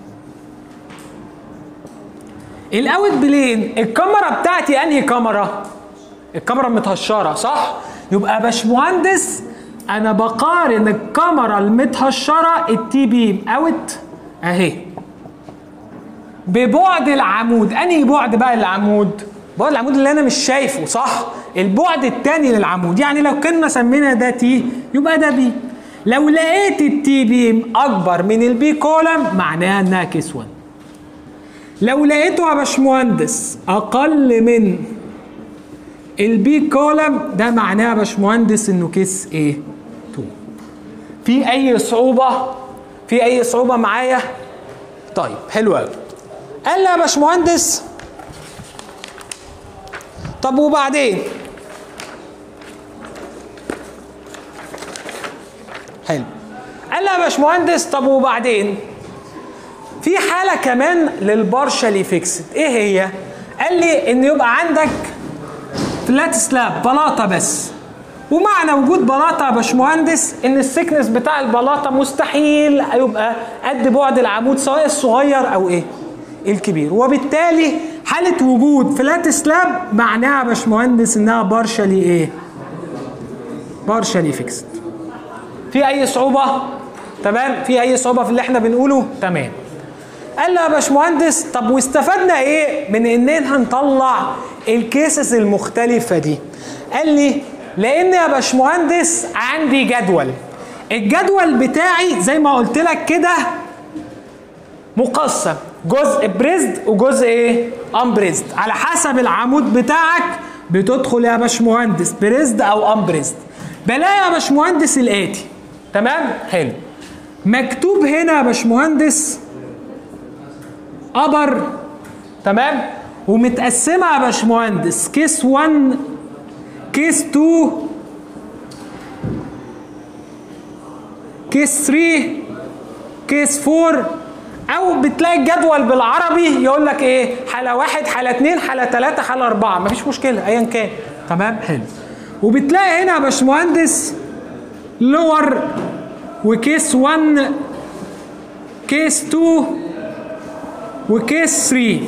الاوت بلين الكاميرا بتاعتي انهي كاميرا الكاميرا متهشره صح يبقى يا باشمهندس انا بقارن الكاميرا المتهشره التي بيم اوت اهي ببعد العمود انهي بعد بقى العمود بعد العمود اللي انا مش شايفه صح البعد الثاني للعمود يعني لو كنا سمينا ده تي يبقى ده بي لو لقيت التي بيم اكبر من البي كولم معناها انها كيس 1 لو لقيته يا باشمهندس اقل من البي كولم ده معناه يا باشمهندس انه كيس ايه 2 في اي صعوبه في اي صعوبه معايا طيب حلو قوي قال لي يا باشمهندس طب وبعدين حلو قال لي يا باشمهندس طب وبعدين في حاله كمان للبارشالي فيكسد ايه هي قال لي ان يبقى عندك فلات سلاب بلاطه بس ومعنى وجود بلاطه يا باشمهندس ان السكنس بتاع البلاطه مستحيل يبقى قد بعد العمود سواء الصغير او ايه الكبير وبالتالي حاله وجود فلات سلاب معناها يا باشمهندس انها بارشالي ايه بارشالي فيكسد في اي صعوبه تمام في اي صعوبه في اللي احنا بنقوله تمام قال لي يا باشمهندس طب واستفدنا ايه من اننا هنطلع الكيسز المختلفه دي قال لي لان يا باشمهندس عندي جدول الجدول بتاعي زي ما قلت لك كده مقسم جزء بريزد وجزء ايه امبريزد على حسب العمود بتاعك بتدخل يا باشمهندس بريزد او امبريزد بلاقي يا باشمهندس الاتي تمام حلو مكتوب هنا يا باشمهندس ابر تمام ومتقسمه يا باشمهندس كيس 1 كيس 2 كيس 3 كيس 4 او بتلاقي الجدول بالعربي يقول لك ايه حاله واحد حاله اثنين حاله ثلاثه حاله اربعه مفيش مشكله ايا كان تمام حلو وبتلاقي هنا يا باشمهندس لور وكيس 1 كيس 2 وكيس 3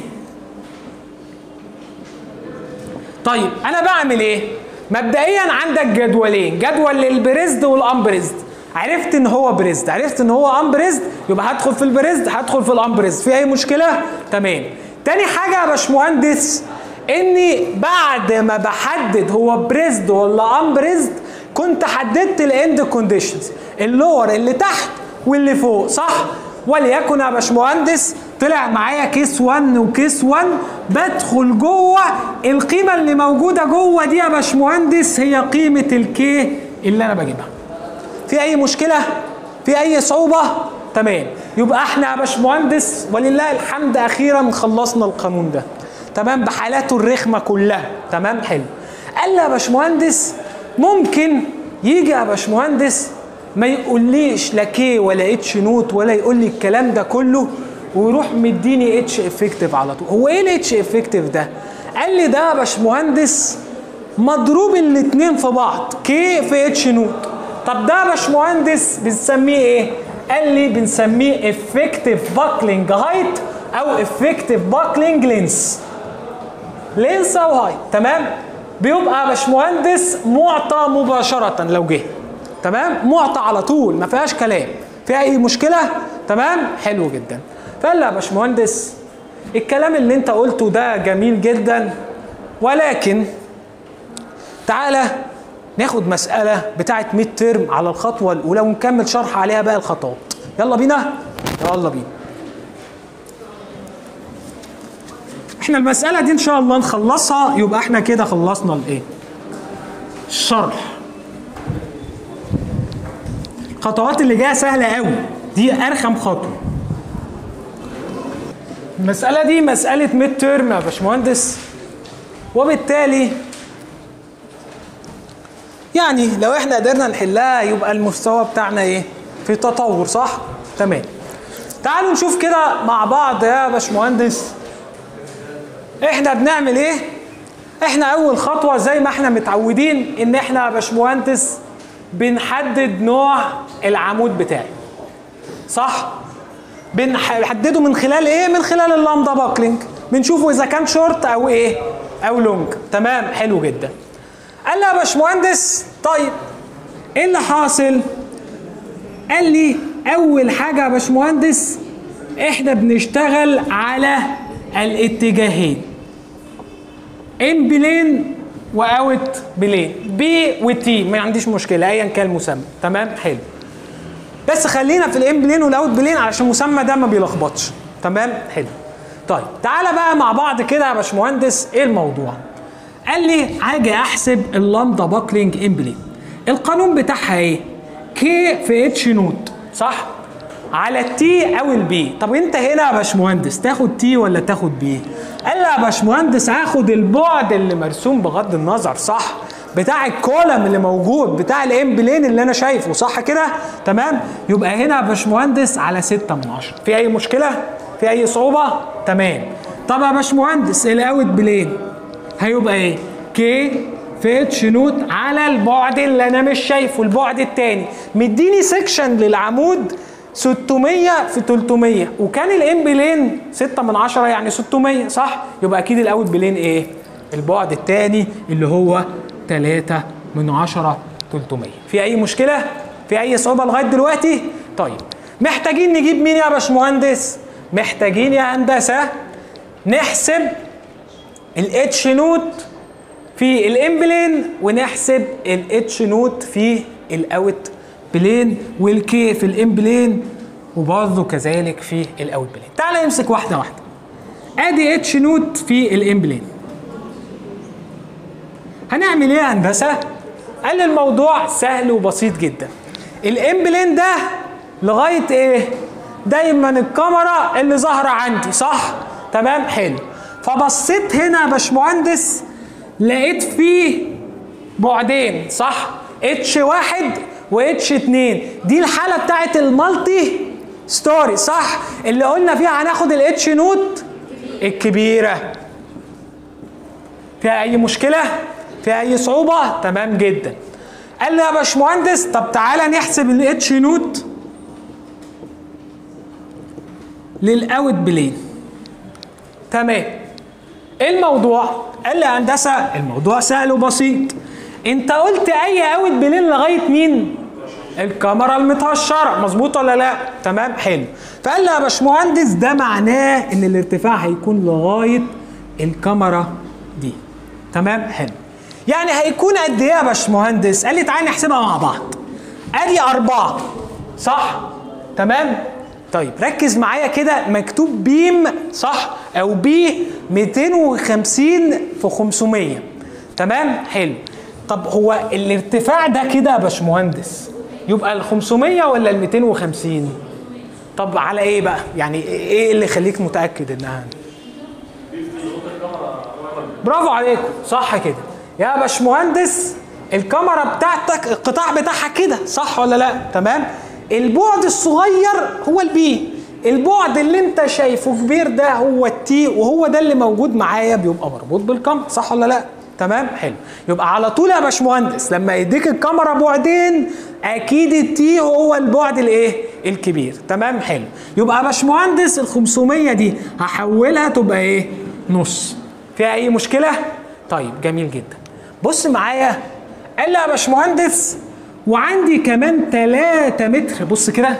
طيب انا بعمل ايه مبدئيا عندك جدولين جدول للبريزد والامبريزد عرفت ان هو بريزد عرفت ان هو امبريزد يبقى هدخل في البريزد هدخل في الامبريزد في اي مشكله تمام تاني حاجه يا باشمهندس اني بعد ما بحدد هو بريزد ولا امبريزد كنت حددت الاند كونديشنز اللور اللي تحت واللي فوق صح وليكن يا باشمهندس طلع معايا كيس 1 وكيس 1 بدخل جوه القيمه اللي موجوده جوه دي يا باشمهندس هي قيمه الكي اللي انا بجيبها في اي مشكله في اي صعوبه تمام يبقى احنا يا باشمهندس ولله الحمد اخيرا خلصنا القانون ده تمام بحالاته الرخمه كلها تمام حلو قال لي يا باشمهندس ممكن يجي يا باشمهندس ما يقوليش لا كي ولا اتش نوت ولا يقول لي الكلام ده كله ويروح مديني اتش افكتيف على طول هو ايه الاتش افكتيف ده قال لي ده يا باشمهندس مضروب الاتنين في بعض كي في اتش نوت طب ده يا باشمهندس بنسميه ايه قال لي بنسميه افكتيف باكلينج هايت او افكتيف باكلينج لينس لينس او هايت تمام بيبقى يا باشمهندس معطى مباشره لو جه تمام معطى على طول ما فيهاش كلام في اي مشكله تمام حلو جدا فقال يا باشمهندس الكلام اللي انت قلته ده جميل جدا ولكن تعالى ناخد مسألة بتاعت ميد ترم على الخطوة الأولى ونكمل شرح عليها باقي الخطوات يلا بينا يلا بينا احنا المسألة دي إن شاء الله نخلصها يبقى احنا كده خلصنا الإيه؟ الشرح الخطوات اللي جايه سهله قوي دي ارخم خطوه المساله دي مساله ميد تيرم يا باشمهندس وبالتالي يعني لو احنا قدرنا نحلها يبقى المستوى بتاعنا ايه في تطور صح تمام تعالوا نشوف كده مع بعض يا باشمهندس احنا بنعمل ايه احنا اول خطوه زي ما احنا متعودين ان احنا يا باشمهندس بنحدد نوع العمود بتاعي صح بنحدده من خلال ايه من خلال اللامدا باكلينج بنشوفه اذا كان شورت او ايه او لونج تمام حلو جدا قال لي يا باشمهندس طيب ايه اللي حاصل قال لي اول حاجه يا باشمهندس احنا بنشتغل على الاتجاهين ان بلين واوت بلين بي وتي ما عنديش مشكله ايا كان المسمى تمام حلو بس خلينا في الان بلين والاوت بلين علشان المسمى ده ما بيلخبطش تمام حلو طيب تعالى بقى مع بعض كده يا باشمهندس ايه الموضوع قال لي هاجي احسب اللامدا باكلينج ان بلين القانون بتاعها ايه كي في اتش نوت صح على التي او البي طب انت هنا يا باشمهندس تاخد تي ولا تاخد بي قال لي يا باشمهندس هاخد البعد اللي مرسوم بغض النظر صح بتاع الكولم اللي موجود بتاع الام بلين اللي انا شايفه صح كده تمام يبقى هنا يا باشمهندس على 6 من 10 في اي مشكله في اي صعوبه تمام طب يا باشمهندس الاوت بلين هيبقى ايه كي في اتش نوت على البعد اللي انا مش شايفه البعد التاني مديني سيكشن للعمود 600 في 300 وكان الام بلين 6 من 10 يعني 600 صح يبقى اكيد الاوت بلين ايه البعد الثاني اللي هو 3 من 10 300 في اي مشكله في اي صعوبه لغايه دلوقتي طيب محتاجين نجيب مين يا باشمهندس محتاجين يا هندسه نحسب الاتش نوت في الام بلين ونحسب الاتش نوت في الاوت بلين والكي في الام بلين وبرضه كذلك في الاوت بلين تعال نمسك واحده واحده ادي اتش نوت في الام بلين هنعمل ايه يا هندسه قال لي الموضوع سهل وبسيط جدا الام بلين ده لغايه ايه دايما الكاميرا اللي ظاهره عندي صح تمام حلو فبصيت هنا يا باشمهندس لقيت فيه بعدين صح اتش واحد واتش اتنين دي الحاله بتاعت المالتي ستوري صح اللي قلنا فيها هناخد الاتش نوت الكبيره فيها اي مشكله فيها اي صعوبه تمام جدا قال لي يا باشمهندس طب تعالى نحسب الاتش نوت للاوت بلين تمام ايه الموضوع قال لي يا هندسه الموضوع سهل وبسيط انت قلت اي اوت بلين لغايه مين الكاميرا المتهشره مظبوط ولا لا تمام حلو فقال لي يا باشمهندس ده معناه ان الارتفاع هيكون لغايه الكاميرا دي تمام حلو يعني هيكون قد ايه يا باشمهندس قال لي تعالى نحسبها مع بعض ادي أربعة صح تمام طيب ركز معايا كده مكتوب بيم صح او بي 250 في 500 تمام حلو طب هو الارتفاع ده كده يا باشمهندس يبقى ال 500 ولا ال 250 طب على ايه بقى يعني ايه اللي يخليك متاكد انها برافو عليكم صح كده يا باشمهندس الكاميرا بتاعتك القطاع بتاعها كده صح ولا لا تمام البعد الصغير هو البي البعد اللي انت شايفه كبير ده هو التي وهو ده اللي موجود معايا بيبقى مربوط بالكاميرا صح ولا لا تمام حلو يبقى على طول يا باشمهندس لما يديك الكاميرا بعدين اكيد التي هو البعد الايه الكبير تمام حلو يبقى يا باشمهندس ال 500 دي هحولها تبقى ايه نص فيها اي مشكله طيب جميل جدا بص معايا قال لي يا باشمهندس وعندي كمان 3 متر بص كده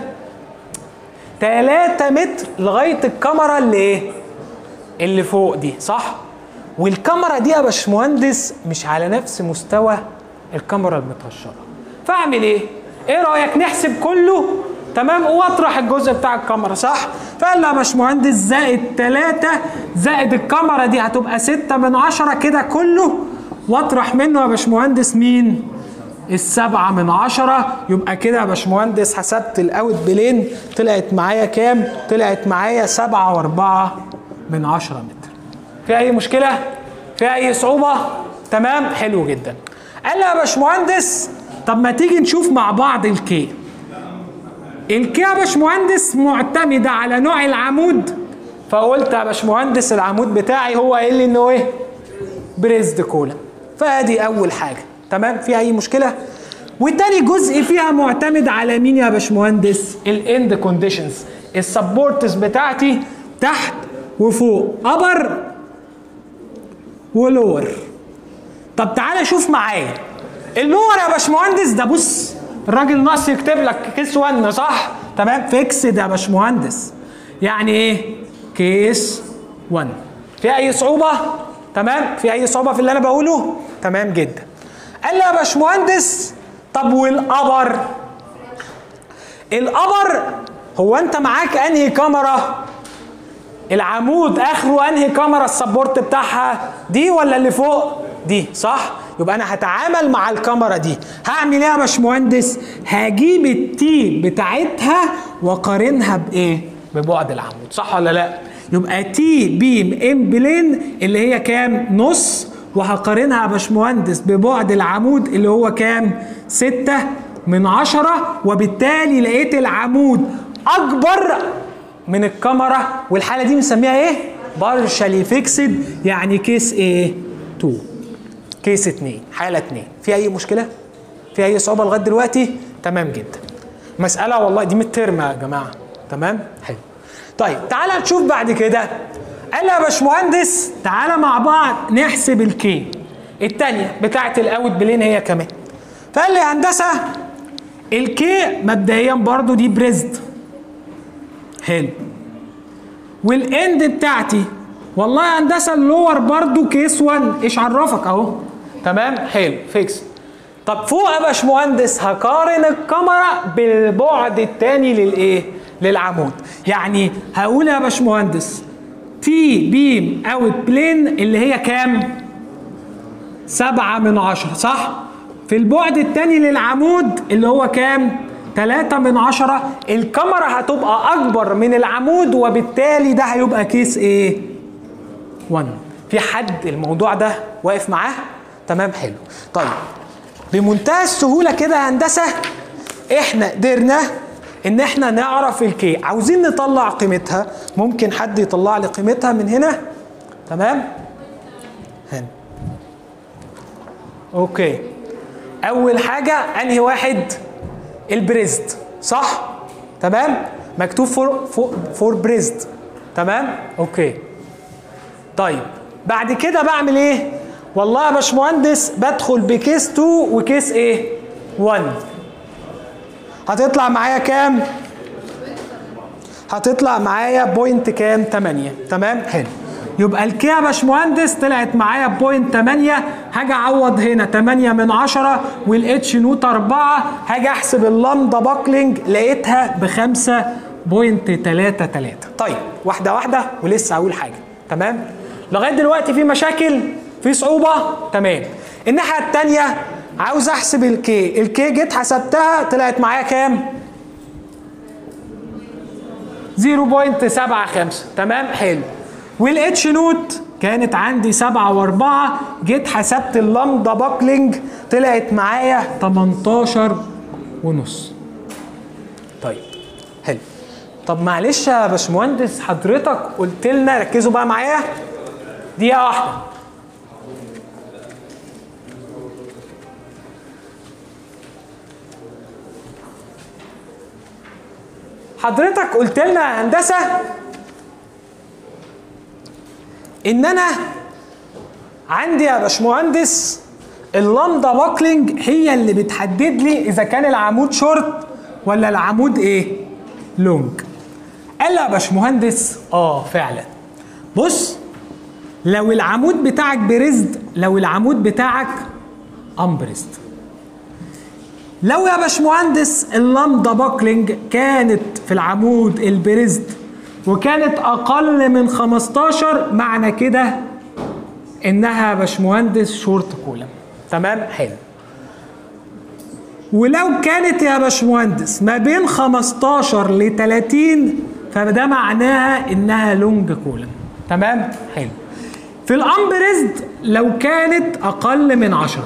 3 متر لغايه الكاميرا اللي ايه اللي فوق دي صح والكاميرا دي يا باشمهندس مش على نفس مستوى الكاميرا المتهشره فاعمل ايه ايه رايك نحسب كله تمام واطرح الجزء بتاع الكاميرا صح فقال له يا باشمهندس زائد 3 زائد الكاميرا دي هتبقى 6 من 10 كده كله واطرح منه يا باشمهندس مين السبعة من عشرة يبقى كده يا باشمهندس حسبت الاوت بلين طلعت معايا كام؟ طلعت معايا سبعة واربعة من عشرة متر. في أي مشكلة؟ في أي صعوبة؟ تمام؟ حلو جدا. قال لي يا باشمهندس طب ما تيجي نشوف مع بعض الكي. الكي يا باشمهندس معتمدة على نوع العمود فقلت يا باشمهندس العمود بتاعي هو قايل لي انه ايه؟ بريزد كولم فادي اول حاجه تمام في اي مشكله وتاني جزء فيها معتمد على مين يا باشمهندس الاند كونديشنز السبورتس بتاعتي تحت وفوق ابر ولور طب تعالى شوف معايا اللور يا باشمهندس ده بص الراجل ناقص يكتب لك كيس 1 صح تمام فيكسد يا باشمهندس يعني ايه كيس 1 في اي صعوبه تمام في اي صعوبه في اللي انا بقوله تمام جدا قال لي يا باشمهندس طب والابر الابر هو انت معاك انهي كاميرا العمود اخره انهي كاميرا السبورت بتاعها دي ولا اللي فوق دي صح يبقى انا هتعامل مع الكاميرا دي هعمل ايه يا باشمهندس هجيب التي بتاعتها واقارنها بايه ببعد العمود صح ولا لا يبقى تي بيم ام بلين اللي هي كام نص وهقارنها يا باشمهندس ببعد العمود اللي هو كام ستة من عشرة وبالتالي لقيت العمود أكبر من الكاميرا والحالة دي بنسميها إيه؟ بارشالي فيكسد يعني كيس إيه؟ 2 كيس 2 حالة 2 في أي مشكلة؟ في أي صعوبة لغاية دلوقتي؟ تمام جدا مسألة والله دي مترم يا جماعة تمام؟ حلو طيب تعالى نشوف بعد كده قال لي يا باشمهندس تعالى مع بعض نحسب الكي الثانيه بتاعه الاوت بلين هي كمان فقال لي يا هندسه الكي مبدئيا برضو دي بريزد حلو والاند بتاعتي والله يا هندسه اللور برضو كيس 1 ايش عرفك اهو تمام حلو فيكس طب فوق يا باشمهندس هقارن الكاميرا بالبعد الثاني للايه للعمود يعني هقول يا باشمهندس تي بيم اوت بلين اللي هي كام؟ سبعة من عشرة صح؟ في البعد التاني للعمود اللي هو كام؟ تلاتة من عشرة الكاميرا هتبقى أكبر من العمود وبالتالي ده هيبقى كيس إيه؟ 1 في حد الموضوع ده واقف معاه؟ تمام حلو طيب بمنتهى السهولة كده يا هندسة احنا قدرنا ان احنا نعرف الكي عاوزين نطلع قيمتها ممكن حد يطلع لي قيمتها من هنا تمام هنا اوكي اول حاجه انهي واحد البريزد صح تمام مكتوب فور فور, فور بريزد تمام اوكي طيب بعد كده بعمل ايه والله يا باشمهندس بدخل بكيس 2 وكيس ايه 1 هتطلع معايا كام؟ هتطلع معايا بوينت كام؟ 8 تمام؟ حلو يبقى الكي يا باشمهندس طلعت معايا بوينت 8 هاجي اعوض هنا 8 من 10 والاتش نوت 4 هاجي احسب اللامدا باكلينج لقيتها ب 5.33 طيب واحده واحده ولسه هقول حاجه تمام؟ لغايه دلوقتي في مشاكل في صعوبه تمام الناحيه الثانيه عاوز احسب الكي الكي جيت حسبتها طلعت معايا كام 0.75 تمام حلو والاتش نوت كانت عندي 7 و4 جيت حسبت اللامدا باكلينج طلعت معايا 18 ونص طيب حلو طب معلش يا باشمهندس حضرتك قلت لنا ركزوا بقى معايا دقيقه واحده حضرتك قلت لنا يا هندسه ان انا عندي يا باشمهندس اللامدا باكلينج هي اللي بتحدد لي اذا كان العمود شورت ولا العمود ايه لونج قال لي يا باشمهندس اه فعلا بص لو العمود بتاعك بريزد لو العمود بتاعك امبريزد لو يا باشمهندس اللامدا باكلينج كانت في العمود البريزد وكانت اقل من 15 معنى كده انها يا باشمهندس شورت كولم تمام حلو ولو كانت يا باشمهندس ما بين 15 ل 30 فده معناها انها لونج كولم تمام حلو في الامبريزد لو كانت اقل من 10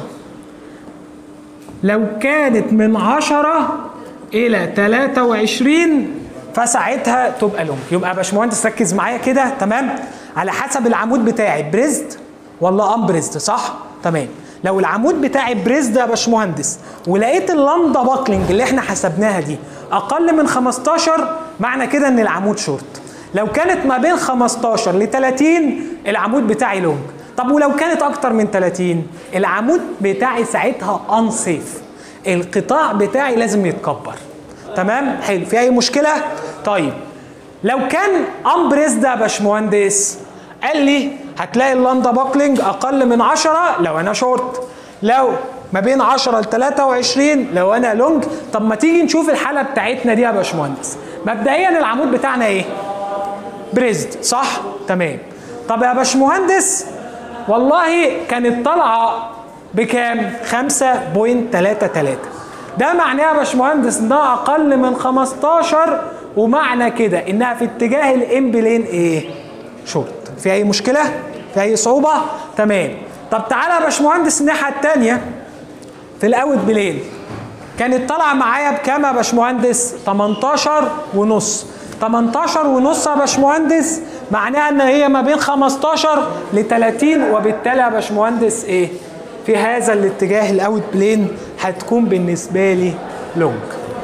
لو كانت من 10 الى 23 فساعتها تبقى لونج يبقى يا باشمهندس ركز معايا كده تمام على حسب العمود بتاعي بريزد ولا امبريزد صح تمام لو العمود بتاعي بريزد يا باشمهندس ولقيت اللامدا باكلينج اللي احنا حسبناها دي اقل من 15 معنى كده ان العمود شورت لو كانت ما بين 15 ل 30 العمود بتاعي لونج طب ولو كانت اكتر من 30 العمود بتاعي ساعتها انسيف القطاع بتاعي لازم يتكبر تمام حلو في اي مشكله طيب لو كان امبريزد يا باشمهندس قال لي هتلاقي اللاندا باكلينج اقل من 10 لو انا شورت لو ما بين 10 ل 23 لو انا لونج طب ما تيجي نشوف الحاله بتاعتنا دي يا باشمهندس مبدئيا العمود بتاعنا ايه بريزد صح تمام طب يا باشمهندس والله كانت طالعه بكام 5.33 ده معناه يا باشمهندس انها اقل من 15 ومعنى كده انها في اتجاه الام بلين ايه شورت في اي مشكله في اي صعوبه تمام طب تعالى يا باشمهندس الناحيه الثانيه في الاوت بلين كانت طالعه معايا بكام يا باشمهندس 18 ونص 18 ونص يا باشمهندس معناها ان هي ما بين 15 ل 30 وبالتالي يا باشمهندس ايه في هذا الاتجاه الاوت بلين هتكون بالنسبه لي لونج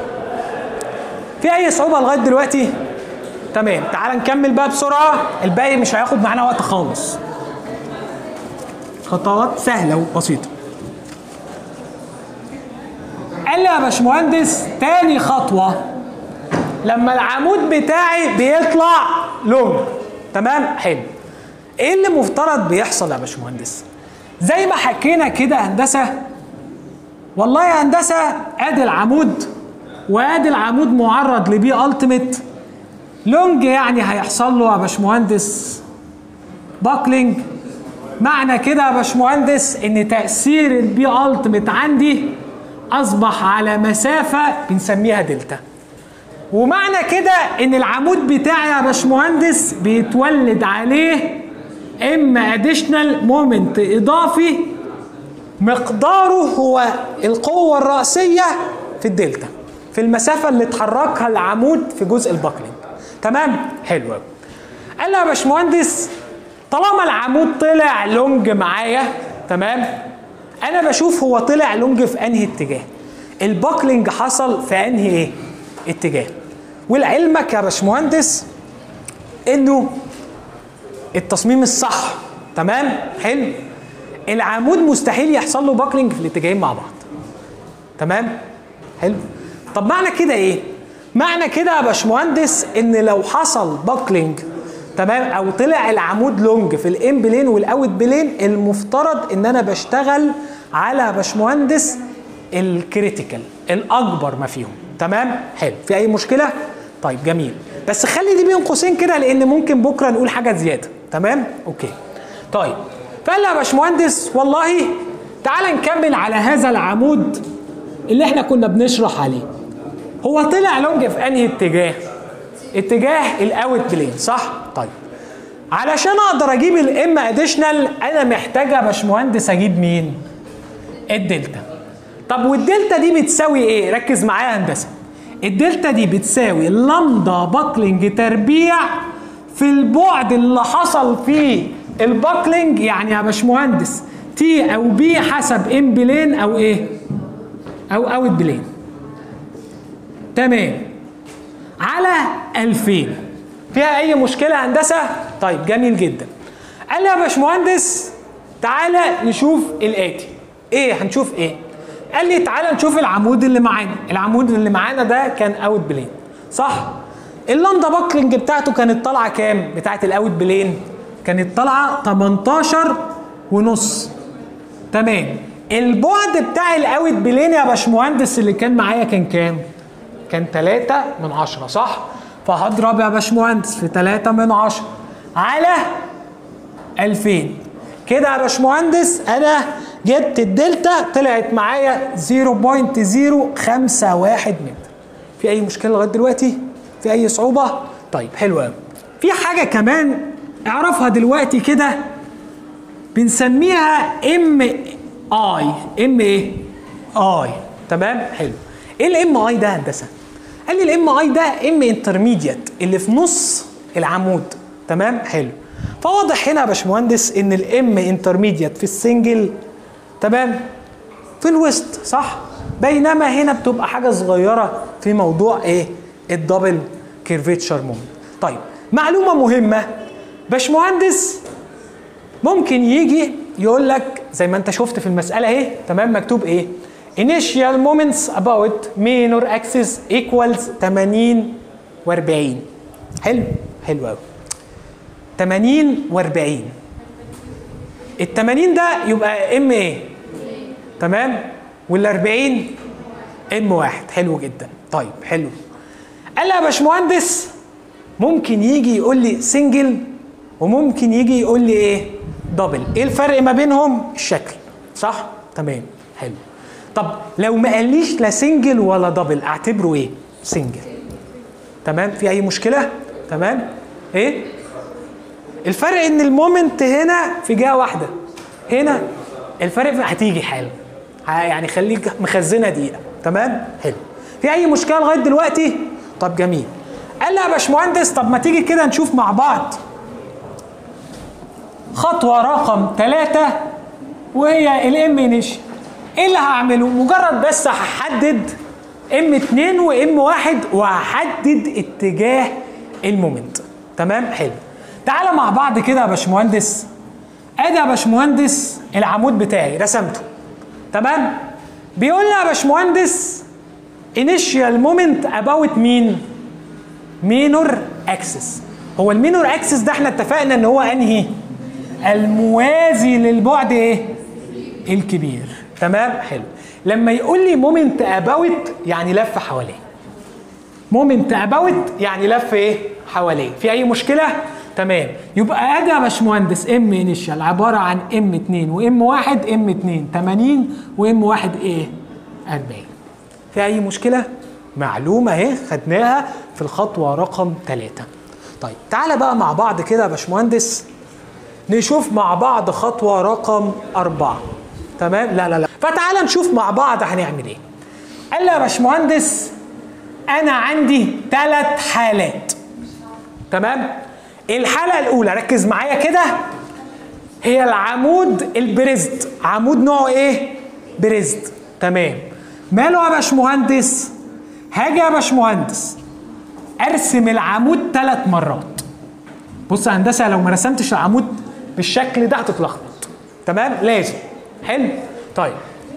في اي صعوبه لغايه دلوقتي تمام تعال نكمل بقى بسرعه الباقي مش هياخد معانا وقت خالص خطوات سهله وبسيطه قال لي يا باشمهندس تاني خطوه لما العمود بتاعي بيطلع لونج تمام حلو ايه اللي مفترض بيحصل يا باشمهندس زي ما حكينا كده هندسه والله يا هندسه ادي العمود وادي العمود معرض لبي التيميت لونج يعني هيحصل له يا باشمهندس باكلينج معنى كده يا باشمهندس ان تاثير البي التيميت عندي اصبح على مسافه بنسميها دلتا ومعنى كده ان العمود بتاعي يا باشمهندس بيتولد عليه اما اديشنال مومنت اضافي مقداره هو القوه الراسيه في الدلتا في المسافه اللي اتحركها العمود في جزء الباكلينج تمام حلو قوي قال لي يا باشمهندس طالما العمود طلع لونج معايا تمام انا بشوف هو طلع لونج في انهي اتجاه الباكلينج حصل في انهي ايه اتجاه ولعلمك يا باشمهندس انه التصميم الصح تمام حلو العمود مستحيل يحصل له باكلينج في الاتجاهين مع بعض تمام حلو طب معنى كده ايه معنى كده يا باشمهندس ان لو حصل باكلينج تمام او طلع العمود لونج في الام بلين والاوت بلين المفترض ان انا بشتغل على يا باشمهندس الكريتيكال الاكبر ما فيهم تمام حلو في اي مشكله طيب جميل بس خلي دي بين قوسين كده لان ممكن بكره نقول حاجه زياده تمام اوكي طيب فقال لي يا باشمهندس والله تعال نكمل على هذا العمود اللي احنا كنا بنشرح عليه هو طلع لونج في انهي اتجاه اتجاه الاوت بلين صح طيب علشان اقدر اجيب الام اديشنال انا محتاج يا باشمهندس اجيب مين الدلتا طب والدلتا دي بتساوي ايه ركز معايا يا هندسه الدلتا دي بتساوي لامدا باكلينج تربيع في البعد اللي حصل فيه الباكلينج يعني يا باشمهندس تي او بي حسب ام بلين او ايه او اوت بلين تمام على 2000 فيها اي مشكله هندسه طيب جميل جدا قال لي يا باشمهندس تعالى نشوف الاتي ايه هنشوف ايه قال لي تعالى نشوف العمود اللي معانا العمود اللي معانا ده كان اوت بلين صح اللاندا باكلينج بتاعته كانت طالعه كام بتاعت الاوت بلين كانت طالعه 18 ونص تمام البعد بتاع الاوت بلين يا باشمهندس اللي كان معايا كان كام كان 3 من 10 صح فهضرب يا باشمهندس في 3 من 10 على 2000 كده يا باشمهندس انا جبت الدلتا طلعت معايا 0.051 متر في اي مشكله لغايه دلوقتي في اي صعوبه طيب حلو قوي في حاجه كمان اعرفها دلوقتي كده بنسميها ام اي ام ايه اي تمام حلو ايه الام اي ده هندسه قال لي الام اي ده ام انترميديت اللي في نص العمود تمام حلو فواضح هنا يا باشمهندس ان الام انترميديت في السنجل تمام في الوسط صح بينما هنا بتبقى حاجه صغيره في موضوع ايه الدبل كيرفيتشر مومنت طيب معلومه مهمه باشمهندس ممكن يجي يقول لك زي ما انت شفت في المساله اهي تمام مكتوب ايه initial moments about minor axis equals 80 و40 حلو حلو قوي 80 و40 ال 80 ده يبقى ام ايه تمام وال 40 ام واحد حلو جدا طيب حلو قال لي يا باشمهندس ممكن يجي يقول لي سنجل وممكن يجي يقول لي ايه دبل ايه الفرق ما بينهم الشكل صح تمام حلو طب لو ما قاليش لا سنجل ولا دبل اعتبره ايه سنجل تمام في اي مشكله تمام ايه الفرق ان المومنت هنا في جهه واحده هنا الفرق في- هتيجي حالا ه- يعني خليك مخزنه دقيقه تمام حلو في اي مشكله لغايه دلوقتي طب جميل قال لي يا باشمهندس طب ما تيجي كده نشوف مع بعض خطوه رقم ثلاثة وهي الام انيشن ايه اللي هعمله مجرد بس هحدد ام 2 وام 1 وهحدد اتجاه المومنت تمام حلو تعالى مع بعض كده يا باشمهندس ادي يا باشمهندس العمود بتاعي رسمته تمام بيقول لي يا باشمهندس initial moment about مين مينور اكسس هو المينور اكسس ده احنا اتفقنا ان هو انهي الموازي للبعد ايه الكبير تمام حلو لما يقول لي مومنت اباوت يعني لف حواليه مومنت اباوت يعني لف ايه حواليه في اي مشكله تمام يبقى ادي يا باشمهندس ام انيشال عباره عن ام 2 وام 1 ام 2 80 وام 1 ايه 40 في اي مشكله معلومه اهي خدناها في الخطوه رقم 3 طيب تعالى بقى مع بعض كده يا باشمهندس نشوف مع بعض خطوه رقم أربعة تمام لا لا لا فتعالى نشوف مع بعض هنعمل ايه قال لي يا باشمهندس انا عندي ثلاث حالات تمام الحاله الاولى ركز معايا كده هي العمود البريزد عمود نوعه ايه بريزد تمام ماله يا باشمهندس هاجي يا باشمهندس ارسم العمود ثلاث مرات بص يا هندسه لو ما رسمتش العمود بالشكل ده هتتلخبط تمام لازم حلو طيب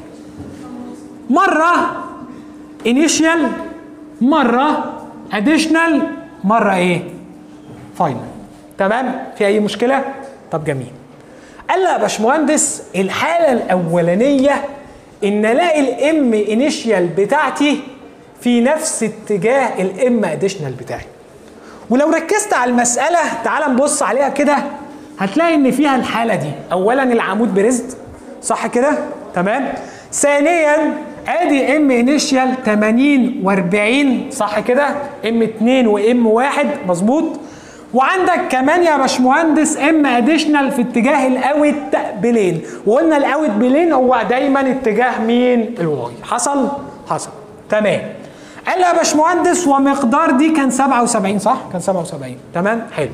مره انيشيال مره اديشنال مره ايه فاينل تمام في اي مشكله طب جميل قال لي يا باشمهندس الحاله الاولانيه ان الاقي الام انيشيال بتاعتي في نفس اتجاه الام اديشنال بتاعي ولو ركزت على المساله تعال نبص عليها كده هتلاقي ان فيها الحاله دي اولا العمود بريزد صح كده تمام ثانيا ادي ام انيشيال 80 و40 صح كده ام 2 وام 1 مظبوط وعندك كمان يا باشمهندس ام اديشنال في اتجاه الاوت بلين وقلنا الاوت بلين هو دايما اتجاه مين الواي حصل حصل تمام قال لي يا باشمهندس ومقدار دي كان 77 صح كان 77 تمام حلو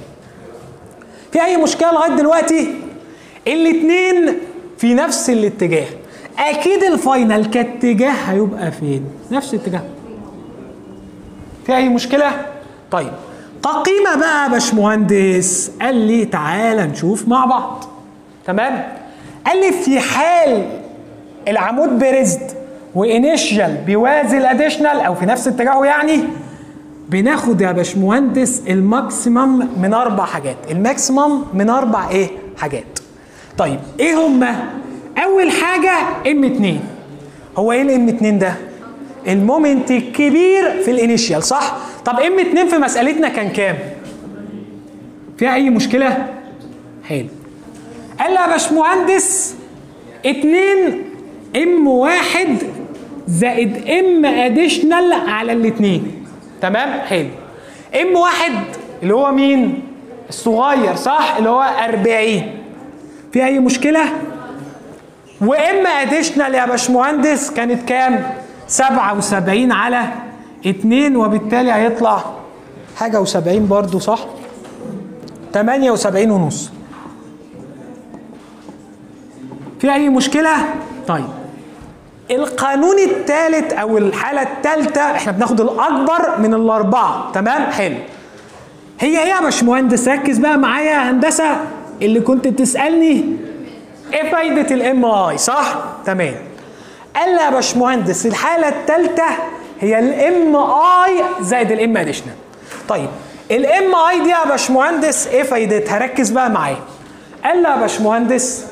في اي مشكله لغايه دلوقتي الاثنين في نفس الاتجاه اكيد الفاينل كاتجاه هيبقى فين نفس الاتجاه في اي مشكله طيب كقيمه بقى يا باشمهندس قال لي تعالى نشوف مع بعض تمام قال لي في حال العمود بريزد وانيشيال بيوازي الاديشنال او في نفس اتجاهه يعني بناخد يا باشمهندس الماكسيمم من اربع حاجات الماكسيمم من اربع ايه حاجات طيب ايه هما اول حاجه ام 2 هو ايه الام 2 ده المومنت الكبير في الانيشيال صح طب ام 2 في مسالتنا كان كام فيها اي مشكله حلو قال لي يا باشمهندس 2 ام واحد زائد ام اديشنال على الاثنين تمام حلو ام واحد اللي هو مين الصغير صح اللي هو 40 في اي مشكله وام اديشنال يا باشمهندس كانت كام 77 على 2 وبالتالي هيطلع حاجه و70 برضو صح 78 ونص في اي مشكله طيب القانون الثالث او الحاله الثالثه احنا بناخد الاكبر من الاربعه تمام حلو هي ايه يا باشمهندس ركز بقى معايا يا هندسه اللي كنت بتسالني ايه فايده الام اي صح تمام قال لي يا باشمهندس الحاله الثالثه هي الام اي زائد الام اديشنال طيب الام اي دي يا باشمهندس ايه فايدتها ركز بقى معايا قال لي يا باشمهندس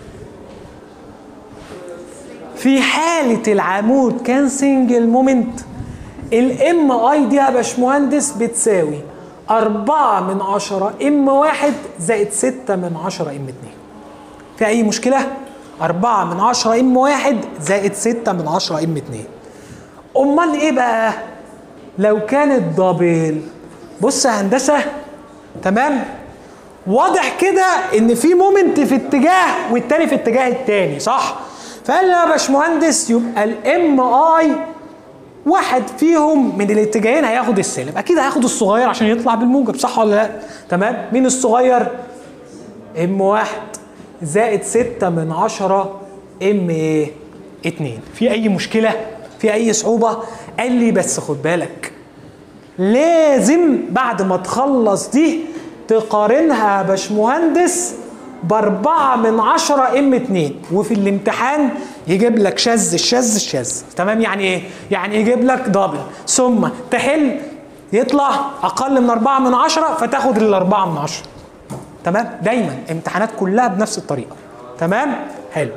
في حالة العمود كان سنجل مومنت الام اي دي يا باشمهندس بتساوي أربعة من عشرة ام واحد زائد ستة من عشرة ام اتنين في أي مشكلة؟ أربعة من عشرة ام واحد زائد ستة من عشرة ام اتنين أمال إيه بقى؟ لو كانت دبل بص يا هندسة تمام؟ واضح كده إن في مومنت في اتجاه والتاني في اتجاه التاني صح؟ فقال لي يا باشمهندس يبقى الام اي واحد فيهم من الاتجاهين هياخد السالب اكيد هياخد الصغير عشان يطلع بالموجب صح ولا لا تمام مين الصغير ام واحد زائد ستة من عشرة ام ايه اتنين في اي مشكلة في اي صعوبة قال لي بس خد بالك لازم بعد ما تخلص دي تقارنها يا باشمهندس بأربعة من عشرة ام اتنين وفي الامتحان يجيب لك شاذ الشاذ الشاذ تمام يعني ايه؟ يعني يجيب لك دبل ثم تحل يطلع أقل من أربعة من عشرة فتاخد الأربعة من عشرة تمام؟ دايما امتحانات كلها بنفس الطريقة تمام؟ حلو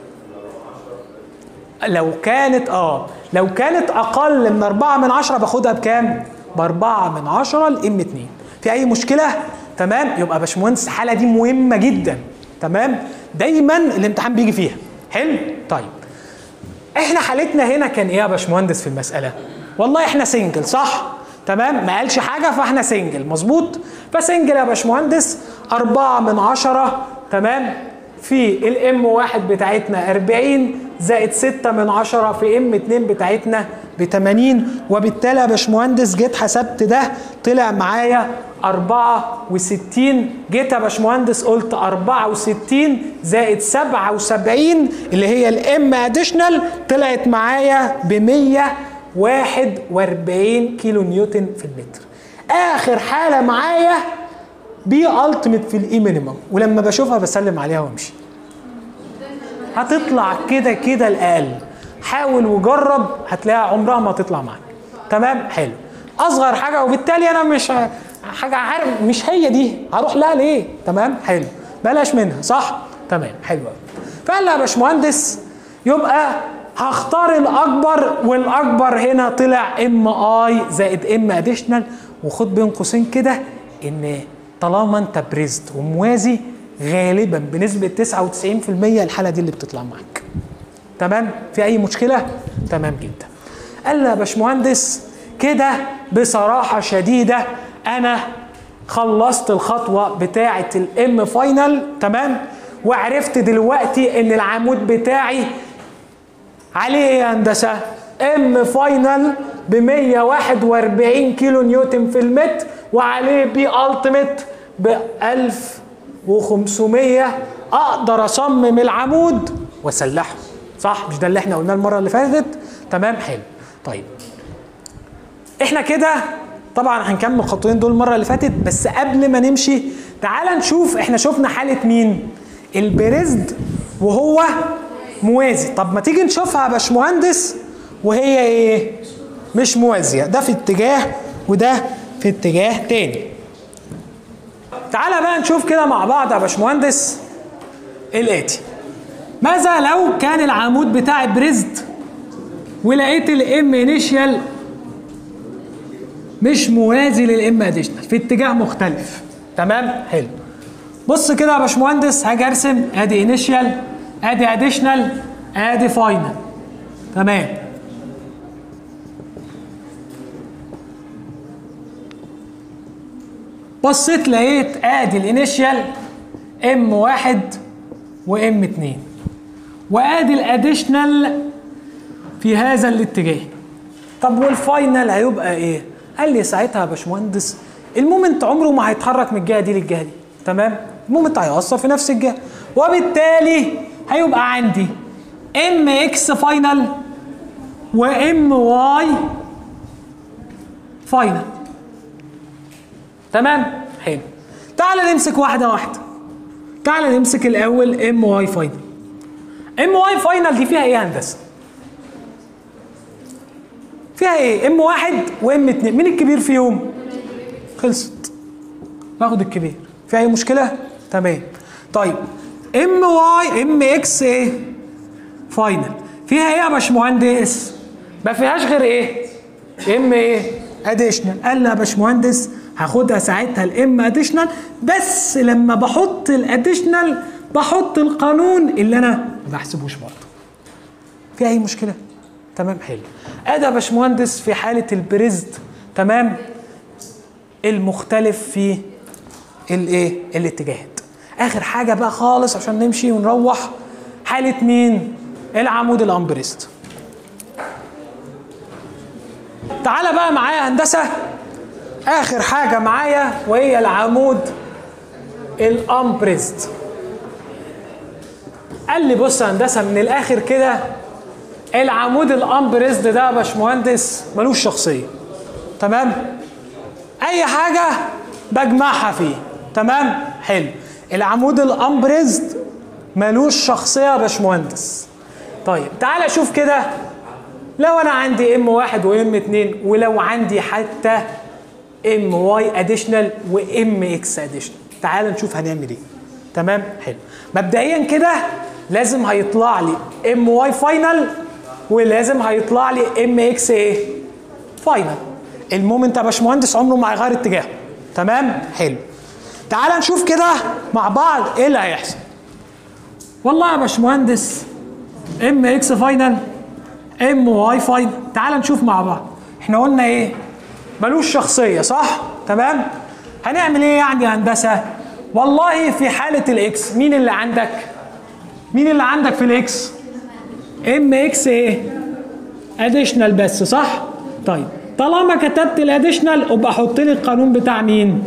لو كانت اه لو كانت أقل من أربعة من عشرة باخدها بكام؟ بأربعة من عشرة لإم اتنين في أي مشكلة؟ تمام يبقى باشمهندس الحاله دي مهمه جدا تمام دايما الامتحان بيجي فيها حلو طيب احنا حالتنا هنا كان ايه يا باشمهندس في المساله والله احنا سنجل صح تمام ما قالش حاجه فاحنا سنجل مظبوط فسنجل يا باشمهندس أربعة من عشرة تمام في الام واحد بتاعتنا 40 زائد 6 من عشرة في ام 2 بتاعتنا ب 80 وبالتالي يا باشمهندس جيت حسبت ده طلع معايا 64 جيت يا باشمهندس قلت 64 زائد 77 اللي هي الام اديشنال طلعت معايا ب 141 كيلو نيوتن في المتر اخر حاله معايا بي التيميت في الاي مينيمم ولما بشوفها بسلم عليها وامشي هتطلع كده كده الاقل حاول وجرب هتلاقيها عمرها ما تطلع معاك تمام حلو اصغر حاجه وبالتالي انا مش حاجه عارف مش هي دي هروح لها ليه تمام حلو بلاش منها صح تمام حلو فقال لي يا باشمهندس يبقى هختار الاكبر والاكبر هنا طلع ام اي زائد ام اديشنال وخد بين قوسين كده ان طالما انت بريزد وموازي غالبا بنسبه 99% الحاله دي اللي بتطلع معاك تمام في اي مشكله تمام جدا قال لي يا باشمهندس كده بصراحه شديده انا خلصت الخطوه بتاعه الام فاينل تمام وعرفت دلوقتي ان العمود بتاعي عليه ايه يا هندسه ام فاينل ب 141 كيلو نيوتن في المتر وعليه بي التيميت ب 1500 اقدر اصمم العمود واسلحه صح مش ده اللي احنا قلناه المره اللي فاتت تمام حلو طيب احنا كده طبعا هنكمل الخطوتين دول المره اللي فاتت بس قبل ما نمشي تعال نشوف احنا شفنا حاله مين البريزد وهو موازي طب ما تيجي نشوفها يا باشمهندس وهي ايه مش موازيه ده في اتجاه وده في اتجاه تاني تعالى بقى نشوف كده مع بعض يا باشمهندس الاتي ماذا لو كان العمود بتاعي بريزد ولقيت الام انيشيال مش موازي للام اديشنال في اتجاه مختلف تمام حلو بص كده يا باشمهندس هاجي ارسم ادي انيشيال ادي اديشنال ادي فاينل تمام بصيت لقيت ادي الانيشيال ام واحد وام اتنين وادي الاديشنال في هذا الاتجاه طب والفاينل هيبقى ايه قال لي ساعتها يا باشمهندس المومنت عمره ما هيتحرك من الجهه دي للجهه دي تمام المومنت هيأثر في نفس الجهه وبالتالي هيبقى عندي ام اكس فاينل وام واي فاينل تمام حلو تعال نمسك واحده واحده تعال نمسك الاول ام واي فاينل ام واي فاينل دي فيها ايه يا هندسه فيها ايه ام واحد وام اتنين مين الكبير فيهم خلصت باخد الكبير في اي مشكله تمام طيب ام واي ام اكس ايه فاينل فيها ايه يا باشمهندس ما فيهاش غير ايه ام ايه اديشنال قال لي يا باشمهندس هاخدها ساعتها الام اديشنال بس لما بحط الاديشنال بحط القانون اللي انا ما بحسبوش برضه في اي مشكله تمام حلو ادي يا باشمهندس في حاله البريزد تمام المختلف في الايه الاتجاهات اخر حاجه بقى خالص عشان نمشي ونروح حاله مين العمود الامبريست تعالى بقى معايا هندسه اخر حاجه معايا وهي العمود الامبريست قال لي بص يا هندسه من الاخر كده العمود الامبريست ده يا باشمهندس ملوش شخصيه تمام اي حاجه بجمعها فيه تمام حلو العمود الامبريزد ملوش شخصيه يا باشمهندس طيب تعالى شوف كده لو انا عندي ام واحد وام اتنين ولو عندي حتى ام واي اديشنال وام اكس اديشنال تعال نشوف هنعمل ايه تمام حلو مبدئيا كده لازم هيطلع لي ام واي فاينل ولازم هيطلع لي ام اكس ايه فاينل المومنت يا باشمهندس عمره ما هيغير اتجاهه تمام حلو تعال نشوف كده مع بعض ايه اللي هيحصل والله يا باشمهندس ام اكس فاينل ام واي فاينل تعال نشوف مع بعض احنا قلنا ايه ملوش شخصيه صح تمام هنعمل ايه يعني يا هندسه والله في حاله الاكس مين اللي عندك مين اللي عندك في الاكس ام اكس ايه اديشنال بس صح طيب طالما كتبت الاديشنال ابقى حط لي القانون بتاع مين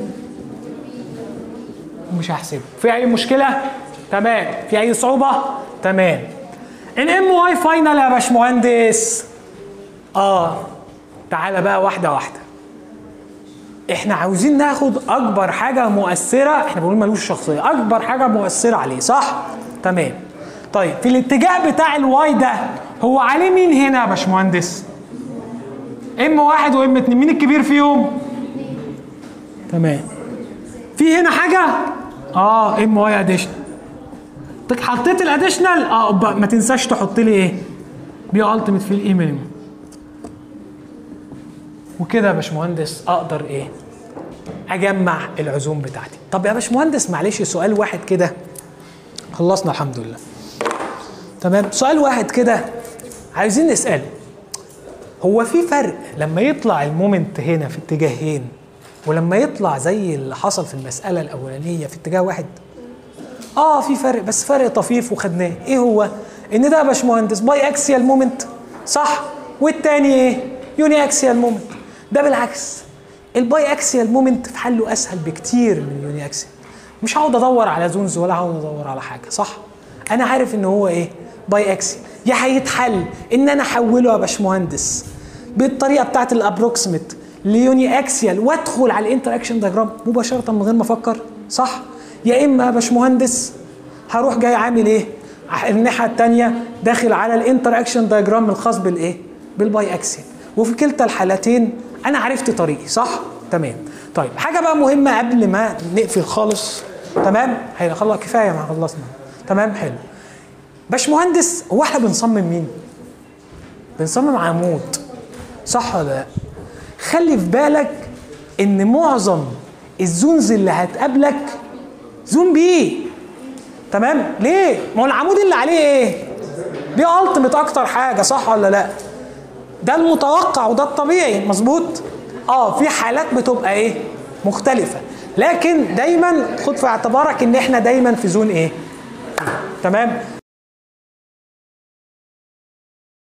مش هحسبه في اي مشكله تمام في اي صعوبه تمام الام واي فاينل يا باشمهندس اه تعالى بقى واحده واحده احنا عاوزين ناخد اكبر حاجه مؤثره احنا بنقول ملوش شخصيه اكبر حاجه مؤثره عليه صح تمام طيب في الاتجاه بتاع الواي ده هو عليه مين هنا يا باشمهندس ام واحد وام اتنين مين الكبير فيهم تمام في هنا حاجه اه ام واي اديشنال حطيت الاديشنال اه ما تنساش تحط لي ايه بي التيميت في الاي مينيمم وكده يا باشمهندس اقدر ايه اجمع العزوم بتاعتي طب يا باشمهندس معلش سؤال واحد كده خلصنا الحمد لله تمام سؤال واحد كده عايزين نساله هو في فرق لما يطلع المومنت هنا في اتجاهين ولما يطلع زي اللي حصل في المسألة الأولانية في اتجاه واحد اه في فرق بس فرق طفيف وخدناه ايه هو ان ده يا باشمهندس باي اكسيال مومنت صح والتاني ايه يوني اكسيال مومنت ده بالعكس الباي اكسيال مومنت في حله اسهل بكتير من اليوني اكسيال مش هقعد ادور على زونز ولا هقعد ادور على حاجه صح انا عارف ان هو ايه باي اكسيال يا هيتحل ان انا احوله يا باشمهندس بالطريقه بتاعت الابروكسيمت ليوني اكسيال وادخل على الانتر اكشن دايجرام مباشره من غير ما افكر صح يا اما يا باشمهندس هروح جاي عامل ايه الناحيه الثانيه داخل على الانتر اكشن دايجرام الخاص بالايه بالباي اكسيال وفي كلتا الحالتين انا عرفت طريقي صح تمام طيب حاجه بقى مهمه قبل ما نقفل خالص تمام حلو خلاص كفايه ما خلصنا تمام حلو باشمهندس هو احنا بنصمم مين بنصمم عمود صح ولا لا خلي في بالك ان معظم الزونز اللي هتقابلك زوم بي تمام ليه ما هو العمود اللي عليه ايه دي التيميت اكتر حاجه صح ولا لا ده المتوقع وده الطبيعي مظبوط اه في حالات بتبقى ايه مختلفه لكن دايما خد في اعتبارك ان احنا دايما في زون ايه تمام